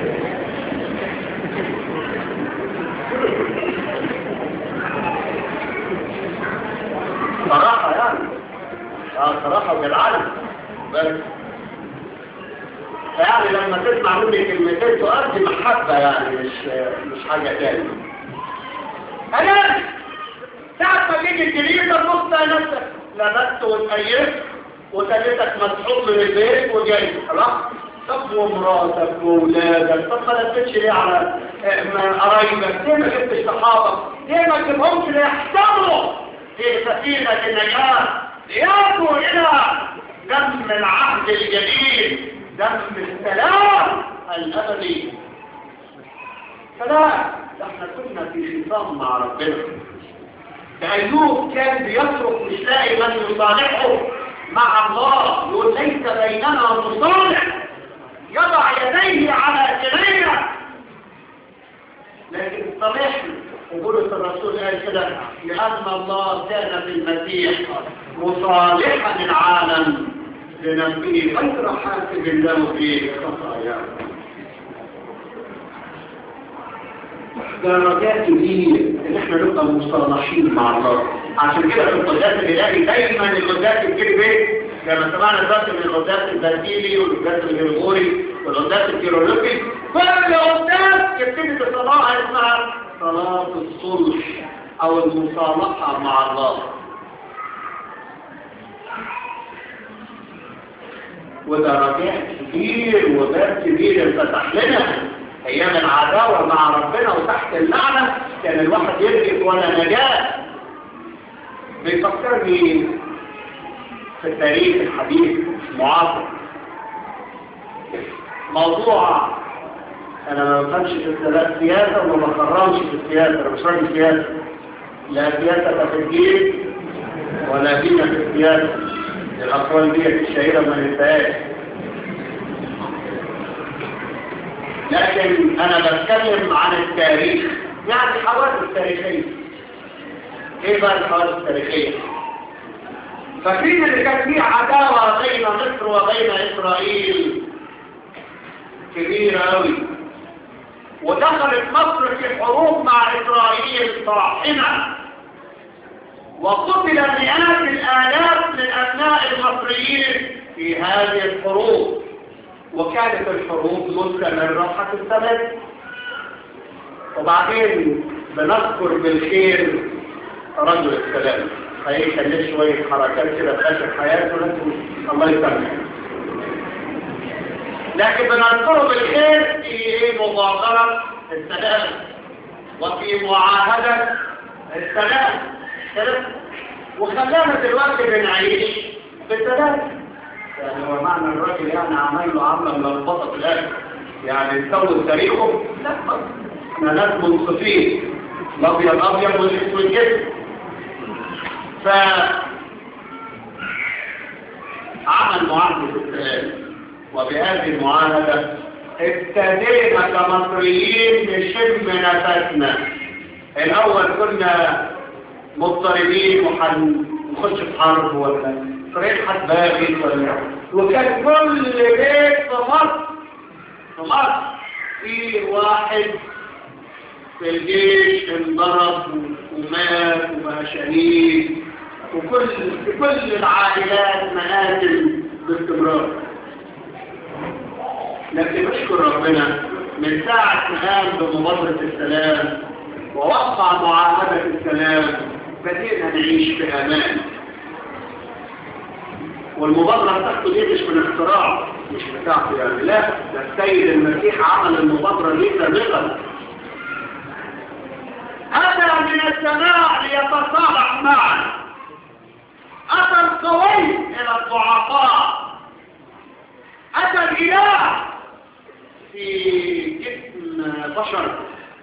صراحه يعني اه صراحه بالعلم بس يعني لما تسمع مني كلمتين تؤدي محبه يعني مش مش حاجه تانية أنا ساعة ما تيجي الجديد تبص على نفسك لبست وتقيدت وتجدك مسحوب من البيت وجاي خلاص طب ومراتك وولادك طب ما لفتش ليه على قرايبك ليه ما جبتش صحابك ليه ما تجيبهمش ليحتموا في سفينة النجاة ليأتوا إلى دم العهد الجديد دم السلام الأبدي سلام احنا كنا في خصام مع ربنا فأيوب كان بيصرخ مش لاقي من يصالحه مع الله يقول ليس بيننا مصالح يضع يديه على كلينا لكن صالحنا وبولس الرسول قال كده لأن الله كان في المسيح مصالحا العالم لنبيه غير حاسب له في خطاياه درجات كبير ان احنا نبقى مصالحين مع الله عشان كده في القداس الالهي دايما القداس الكلمه كما سمعنا دلوقتي من الغدات البازيلي والغدات الجرغوري والغدات الكيرولوجي كل غدات يبتدي بصلاة اسمها صلاة الصلح أو المصالحة مع الله وده رجاء كبير وباب كبير انفتح لنا ايام العداوة مع ربنا وتحت اللعنة كان الواحد يرجف ولا نجاة بيفكرني في التاريخ الحديث معاصر موضوع انا ما بفهمش في السياسة وما بخرمش في السياسة انا مش راجل سياسة لا سياسة في الدين ولا دين في السياسة الأقوال دي الشهيرة ما ننتهاش لكن أنا بتكلم عن التاريخ يعني حوادث تاريخية إيه بقى الحوادث التاريخية؟ فاكرين اللي كان فيه عداوة بين مصر وبين إسرائيل كبيرة أوي ودخلت مصر في حروب مع إسرائيل طاحنة وقتل مئات الآلاف من أبناء المصريين في هذه الحروب وكانت الحروب مستمرة حتى السنة وبعدين بنذكر بالخير رجل السلام هيكل له شوية حركات كده في آخر حياته لكن الله يسامحه لكن بنذكره بالخير في مبادرة السلام وفي معاهدة السلام كده وخلانا دلوقتي بنعيش بالسلام يعني هو معنى الراجل يعني عمل له عمله ملخبطه في الاخر يعني نسوي تاريخه لا احنا ناس منصفين الابيض ابيض والاسود جدا ف عمل معاهده السلام وبهذه المعاهده ابتدينا كمصريين نشم نفسنا الاول كنا مضطربين وهنخش في حرب ولا فريق حبابي ولا وكان كل بيت في مصر في مصر في واحد في الجيش انضرب ومات وبقى شهيد وكل في كل العائلات مآتم باستمرار لكن نشكر ربنا من ساعة ما قام بمبادرة السلام ووقع معاهدة السلام بدينا نعيش في أمان والمبادرة بتاعته دي مش من اختراع مش بتاعته يعني لا ده السيد المسيح عمل المبادرة دي سابقا أتى من السماء ليتصالح معنا أتى القوي إلى الضعفاء أتى الإله في جسم بشر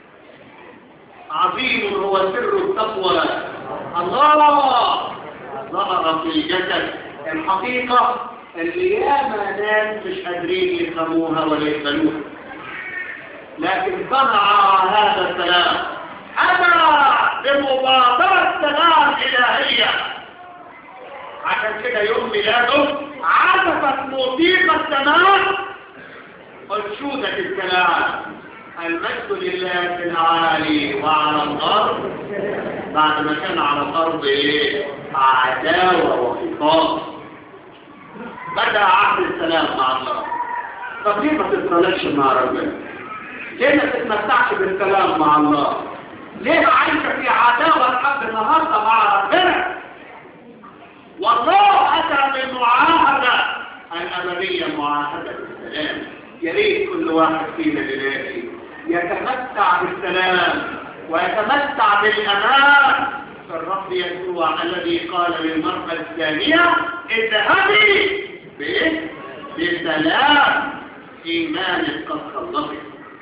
عظيم هو سر التقوى الله ظهر في جسد الحقيقة اللي ياما ناس مش قادرين يفهموها ولا يقبلوها لكن صنع هذا السلام أتى بمبادرة سلام إلهية عشان كده يوم ميلاده عزفت موسيقى السماء أنشودة الكلام المجد لله في الأعالي وعلى الأرض بعد ما كان على الأرض إيه؟ عداوة وخطاب بدأ عهد السلام مع الله طب ليه ما تتصالحش مع ربنا؟ ليه ما تتمتعش بالسلام مع الله؟ ليه عايشة في عداوة لحد النهارده مع ربنا؟ والله أتى بالمعاهدة الأبدية معاهدة السلام يا ريت كل واحد فينا دلوقتي يتمتع بالسلام ويتمتع بالأمان فالرب يسوع الذي قال للمرأة الثانية اذهبي بإيه؟ بسلام إيمانك قد خلصك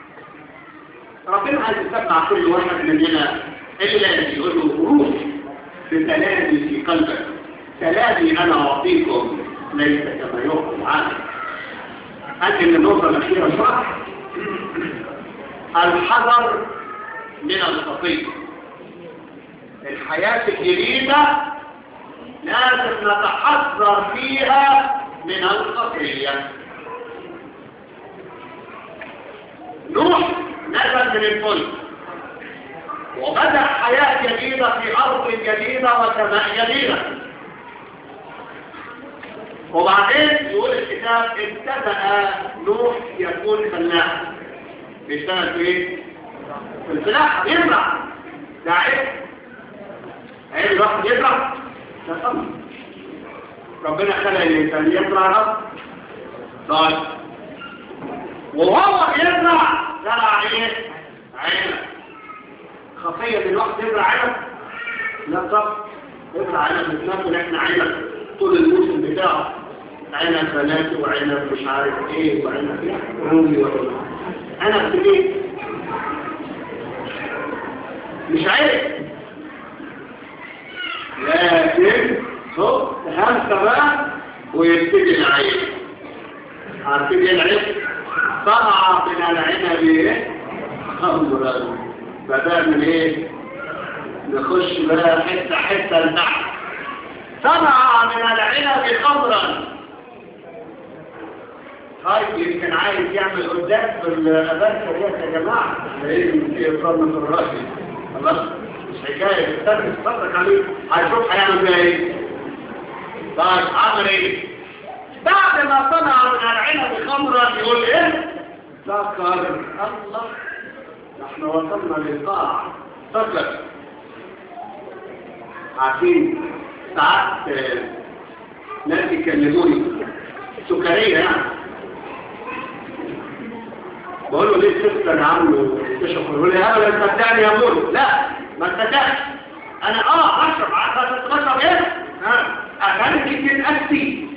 ربنا عايز يسمع كل واحد مننا إلا أن يقول له روح بسلامي في قلبك سلامي أنا أعطيكم ليس كما يحكم عنك أجل النقطة الأخيرة صح الحذر من الخطية الحياة الجديدة لازم نتحذر فيها من الخطية نوح نزل من الفلك وبدأ حياة جديدة في أرض جديدة وسماء جديدة وبعدين يقول الكتاب ابتدأ نوح يكون فلاح بيشتغل في ايه؟ في الفلاحة بيزرع ده عيب عيب الواحد يزرع ده طبعا ربنا خلق الإنسان يزرع الأرض طيب وهو يزرع زرع ايه؟ عنب خفية الواحد يزرع عنب لا طب يزرع عنب بناكل احنا عنب طول الموسم بتاعه عنب بنات وعنب مش عارف ايه وعنب رومي وعنب عنب ايه مش عارف لكن هو همسة بقى ويبتدي العيش عارفين ايه العيش طلع من العنب ايه خمرا بدأ من ايه نخش بقى حتة حتة لتحت طلع من العنب خمرا طيب يمكن عايز يعمل قدام في الأبانكة ديت يا جماعة ايه في إقامة في الرأي خلاص مش حكاية استنى تصدق عليه هيشوف هيعمل بيها ايه طيب عمل ايه بعد ما طلع من العنب خمرا يقول ايه ذكر الله نحن وصلنا للقاع ذكر عارفين ساعات ناس يكلموني سكرية يعني بقول له ليه تفكر عنه تشرب يقول لي انا لا تصدقني يا مولو لا ما تصدقش انا اه اشرب عارفه بشرب ايه ها اغاني كتير اسي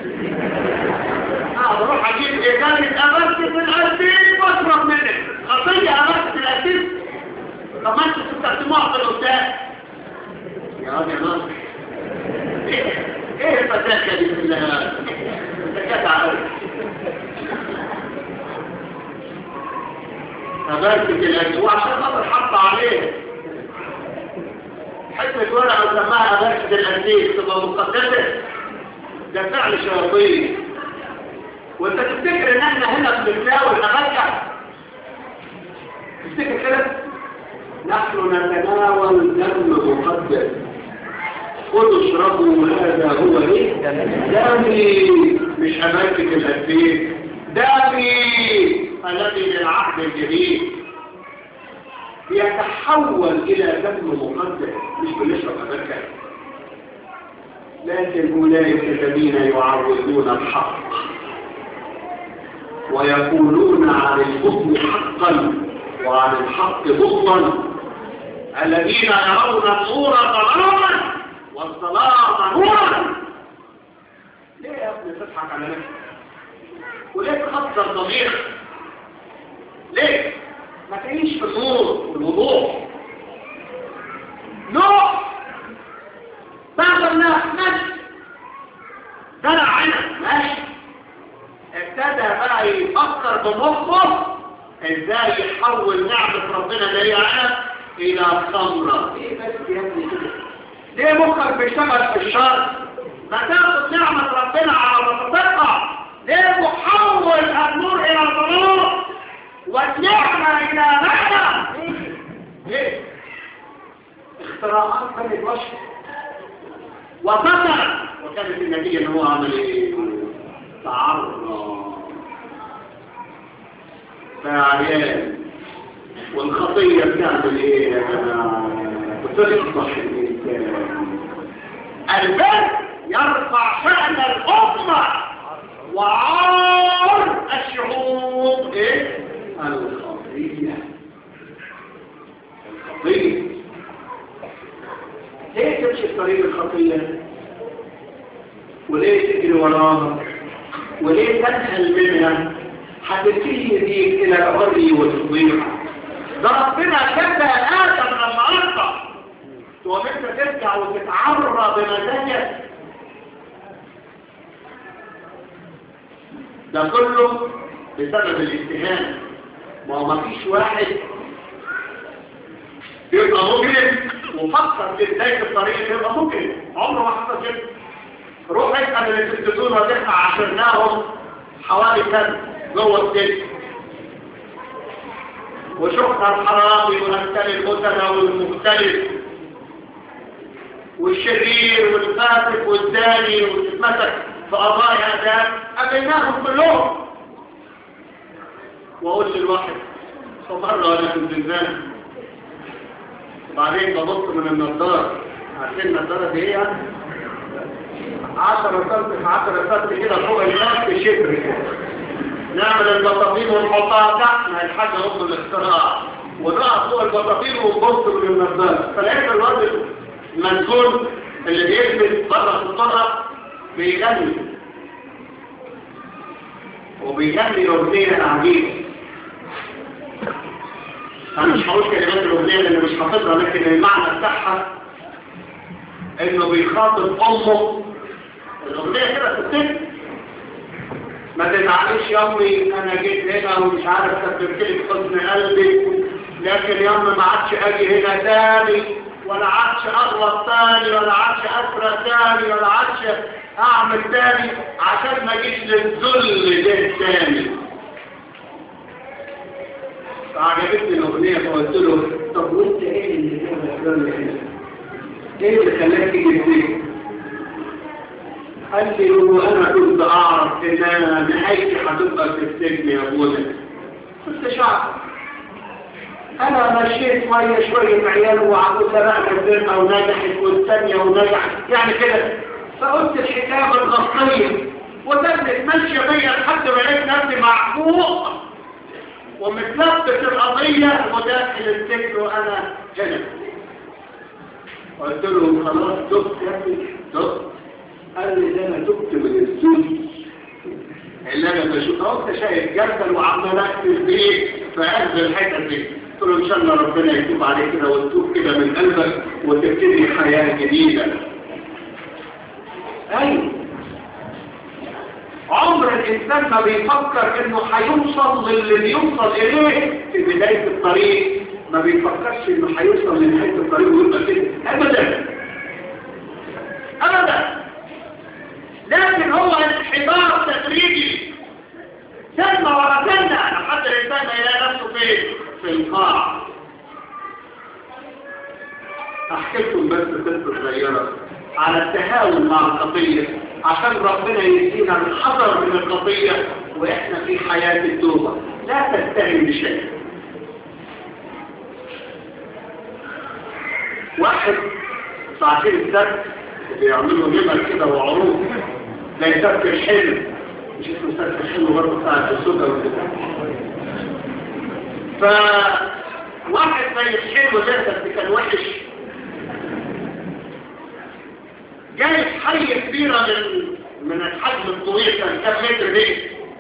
اه بروح اجيب اغاني امرت في الاسيس واشرب منك خطيه امرت في الاسيس طب ما انتوا بتستخدموها في الاستاذ يا راجل ايه ايه الفتاكه دي كلها سكت عليك فبركة الأجواء عشان خاطر حط عليه حتة ورقة وسماها بركة الأنديس تبقى مقدسة ده فعل شياطين وانت تفتكر ان احنا هنا بنتناول نغير تفتكر كده نحن نتناول دم مقدس خذوا اشربوا هذا هو ايه دمي مش اماكن الأنديس دمي الذي للعهد الجديد يتحول إلى دم مقدس مش بنشرب أبدا لكن أولئك الذين يعرضون الحق ويقولون عن البطن حقا وعن الحق بطلا الذين يرون النور ظلاما والظلام نورا ليه يا ابني تضحك على نفسك وليه تخسر ضميرك ليه ما تعيش في النور والوضوح نوح بعض الناس ماشي زرع عنب ماشي ابتدى بقى يفكر بمخه ازاي يحول نعمة ربنا اللي هي عنب الى خمرة ايه بس يا ابني كده ليه مخك بيشتغل في الشر ما تاخد نعمة ربنا على بساطتها ليه محول النور الى الظلام والنعمة إلى معنى ليه؟ اختراعات بني البشر وفكر وكانت النتيجة ان هو عمل ايه؟ تعرض فعيان والخطية بتعمل ايه يا جماعة؟ بتفضح الإنسان البر يرفع شأن الأمة وعار الشعوب ايه؟ الخطية الخطية ليه تمشي في طريق الخطية وليه تجري وراها وليه تنهل منها هتنتهي بيك الى الغري والفضيحة ده ربنا كتب آدم لما ألقى تقوم انت ترجع وتتعرى بمزاجك ده كله بسبب الاجتهاد ما هو مفيش واحد يبقى مجرم وفكر في بداية الطريق يبقى مجرم عمره ما حصل كده روح اسأل الانستيتون وتسمع عشرناهم حوالي سنة جوه السجن وشفنا الحرامي والمختل المتنى والمختلف والشرير والفاسق والزاني والمسك في قضايا اداب قابلناهم كلهم واقول للواحد فمره انا في الزنزانه وبعدين ببص من النضاره عارفين النضاره دي ايه يعني 10 سم في 10 سم كده فوق الناس في شبر كده نعمل البطاطين ونحطها تحت ما الحاجة هم الاختراع ونقع فوق البطاطين ونبص من النظارة فلقيت الراجل المنزول اللي بيلبس بره في الطرق بيغني وبيغني أغنية عجيبة أنا مش هقول كلمات الأغنية لأن مش حافظها لكن المعنى بتاعها إنه بيخاطب أمه الأغنية كده في السن ما تزعليش يا امي انا جيت هنا ومش عارف سببت لك حزن قلبي لكن يا امي ما عادش اجي هنا تاني ولا عادش اغلط تاني ولا عادش اسرق تاني ولا عادش اعمل تاني عشان ما اجيش للذل ده تاني فعجبتني الاغنيه فقلت له طب وانت ايه اللي جابك هنا؟ ايه اللي خلاك تيجي فيه؟ قال لي وانا كنت اعرف ان انا نهايتي هتبقى في السجن يا ابونا كنت شعب انا مشيت شويه شويه عيال وعقول سرقت الفرقه ونجحت والثانيه ونجحت يعني كده فقلت الحكايه بالغصيه وتمت ماشيه بيا لحد ما لقيت نفسي معفوق ومتلبس القضيه وداخل السجن وانا هنا قلت له خلاص تبت يا ابني تبت قال لي ده انا تبت من السوق اللي انا بشوف اهو انت شايف جردل وعمال اكتب فيه في قلب الحته دي قلت له ان شاء الله ربنا يتوب عليك كده وتتوب كده من قلبك وتبتدي حياه جديده ايوه عمر الانسان ما بيفكر انه هيوصل للي بيوصل اليه في بدايه الطريق ما بيفكرش انه هيوصل لنهايه الطريق ويبقى كده ابدا ابدا لكن هو انحدار تدريجي سنة ورا سنة لحد الإنسان ما يلاقي نفسه فين؟ في القاع أحكي لكم بس قصة صغيرة على التهاون مع القضية عشان ربنا يدينا الحذر من القضية وإحنا في حياة التوبة لا تستهن بشيء واحد ساعتين السبت بيعملوا جبل كده وعروض زي سبت الحلم مش اسمه سبت الحلم برضه بتاع السودا وكده ف واحد زي الحلم ده بس كان وحش جايب حي كبيرة من من الحجم الطويل كان كام متر دي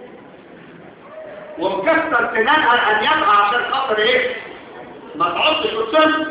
ومكسر سنانها ان يبقى عشان خاطر ايه ما تعضش السن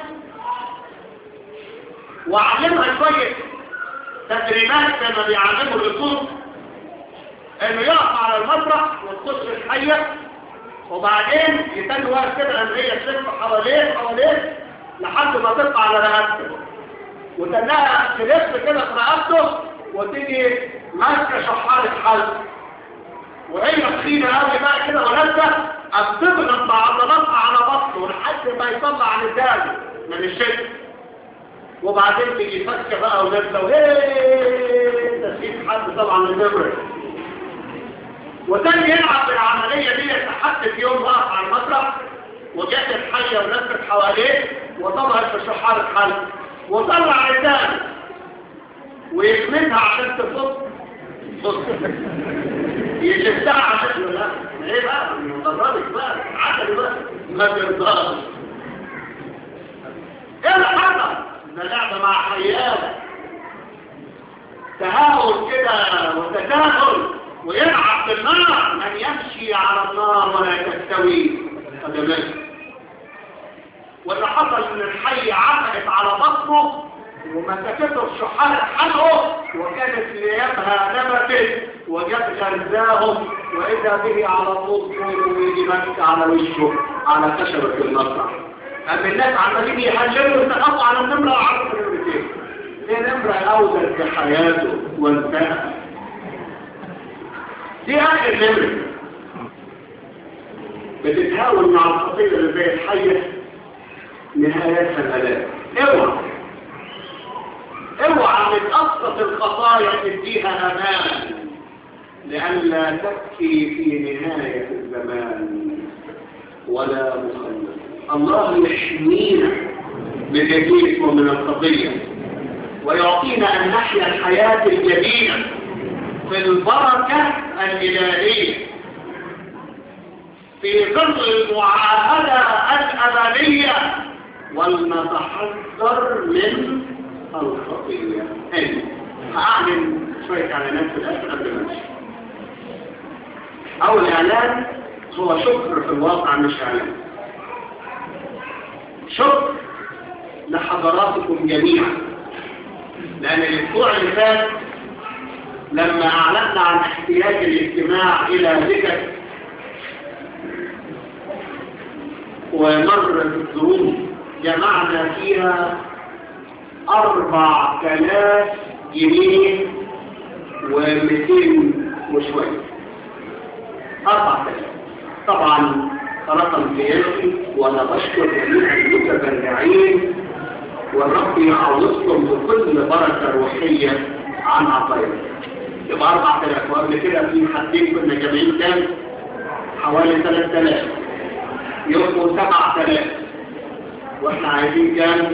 وعلمها شوية تدريبات كما بيعلموا الرسول انه يقف على المسرح وتخش الحية وبعدين يتنوا واقف كده ان هي تلف حواليه حواليه لحد ما تطلع على رقبته وتنها تلف كده في رقبته وتيجي ماسكه شحارة حلق وهي تخينة قوي بقى كده ولسه بتضغط بعضلاتها على بطنه لحد ما يطلع عن الدم من الشد وبعدين تيجي فكه بقى ولسه وهي تسيب حد طبعا النمر وتاني يلعب بالعملية دي لحد في يوم وقف على المسرح وجات الحية ولفت حواليه وطلعت في شحارة حلق وطلع لسان ويغمزها عشان تفض يشدها عشان لا ايه بقى مضربك بقى عدل بقى ما ترضاش ايه اللي حصل ده لعبة مع حيات تهاون كده وتكاهل ويلعب بالنار من يمشي على النار ولا تستوي قدميه واللي حصل ان الحي عملت على بطنه ومسكته الشحال حلقه وكانت ثيابها نبتت وجت غرزاهم واذا به على طول ويجي ماسك على وشه على خشبة المسرح اما الناس عمالين يهللوا يتقطعوا على النمرة وعرفوا نمرتين دي نمرة اودت بحياته وانتهى دي اخر نمرة بتتهاون مع الخطية اللي زي الحية نهايتها الالام اوعى اوعى من ابسط الخطايا تديها امان لئلا تبكي في نهاية الزمان ولا مخلص الله يحمينا من الجيش ومن القضية ويعطينا أن نحيا الحياة الجديدة في البركة الإلهية في ظل المعاهدة الأبدية ولنتحذر من الخطية أين هأعلن شوية إعلانات في الآخر قبل ما أمشي أول إعلان هو شكر في الواقع مش إعلان شكر لحضراتكم جميعا لأن الأسبوع اللي فات لما أعلنا عن احتياج الاجتماع إلى ذكر ومرت الظروف جمعنا فيها أربع آلاف جنيه ومئتين وشوية أربع آلاف طبعا رقم قياسي وأنا بشكر جميع المتبرعين والرب يعوضكم بكل بركة روحية عن عطايا يبقى 4000 وقبل كده في حدين كنا جامعين كام حوالي 3000 يبقوا 7000 واحنا عايزين كام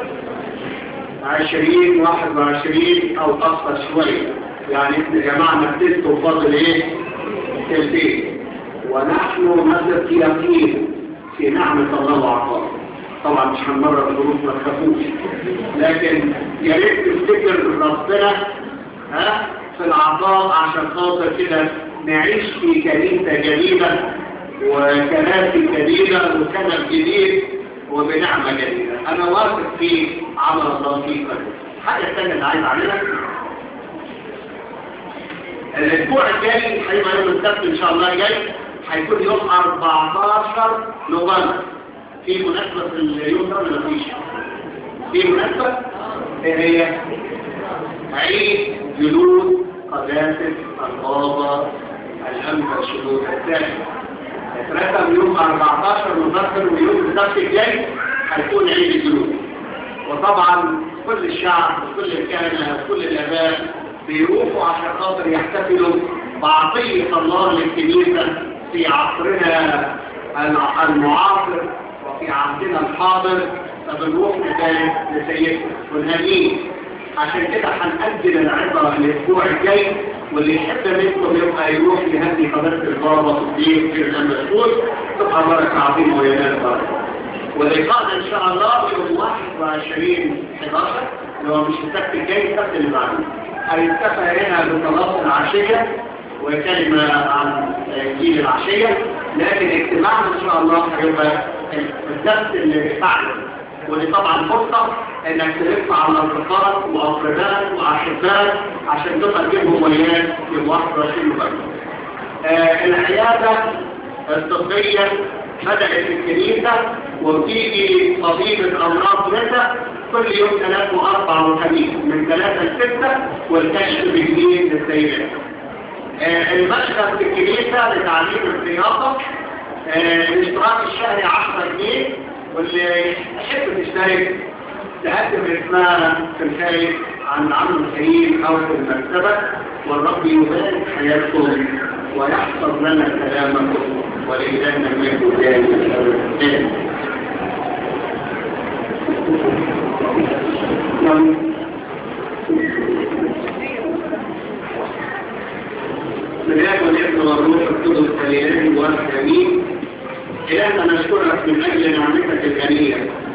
20 21 او اكثر شويه يعني احنا جمعنا التلت وفاضل ايه تلتين ونحن نثق يقين في نعمه الله وعطائه طبعا مش هنمرر الظروف ما تخافوش لكن يا ريت تفتكر ربنا ها في العطاء عشان خاطر كده نعيش في كنيسة جديدة وكناسي جديدة وكنف جديد وبنعمة جديدة أنا واثق في عمل الله في قلبي حاجة ثانية اللي عايز أعملها الأسبوع الجاي هيبقى يوم السبت إن شاء الله جاي هيكون يوم 14 نوفمبر في مناسبة اليوم ده ولا مفيش؟ في مناسبة ايه هي؟ عيد جلود قداسة البابا الأنبا شهود الثاني اترسم يوم 14 نوفمبر ويوم السبت الجاي هيكون عيد الجلود وطبعا كل الشعب وكل الكهنة وكل الآباء بيروحوا عشان خاطر يحتفلوا بعطية الله للكنيسة في عصرنا المعاصر وفي عهدنا الحاضر فبنروح لذلك لسيدنا والهديه عشان كده هنأجل العبرة الأسبوع الجاي واللي يحب منكم يبقى يروح يهدي قداسة البابا الصديق في المسؤول تبقى بركة عظيمة وينال بركة ولقاءنا إن شاء الله يوم 21 11 اللي هو مش السبت الجاي السبت اللي بعده هيتفق هنا بصلاة العشية وكلمة عن جيل العشية لكن اجتماعنا إن شاء الله هيبقى السبت اللي بعده ودي طبعا فرصة انك تلف على اصدقائك واقربائك واحبائك عشان تبقى تجيبهم وياك يوم 21 نوفمبر. آه العيادة الطبية بدأت الكنيسة وبتيجي طبيبة أمراض نساء كل يوم ثلاث وأربع وخميس من ثلاثة لستة والكشف بجنيه للسيدات. آه المشهد في الكنيسة لتعليم الرياضة آه الاشتراك الشهري 10 جنيه واللي يحب تشترك تقدم اسمها في الخارج عن عمل الكريم او في المكتبة والرب يبارك حياتكم ويحفظ لنا كلامكم ولإلهنا المجد دائما بالله والابن والروح القدس الإله والحميد إلهنا نشكرك من أجل نعمتك الغنية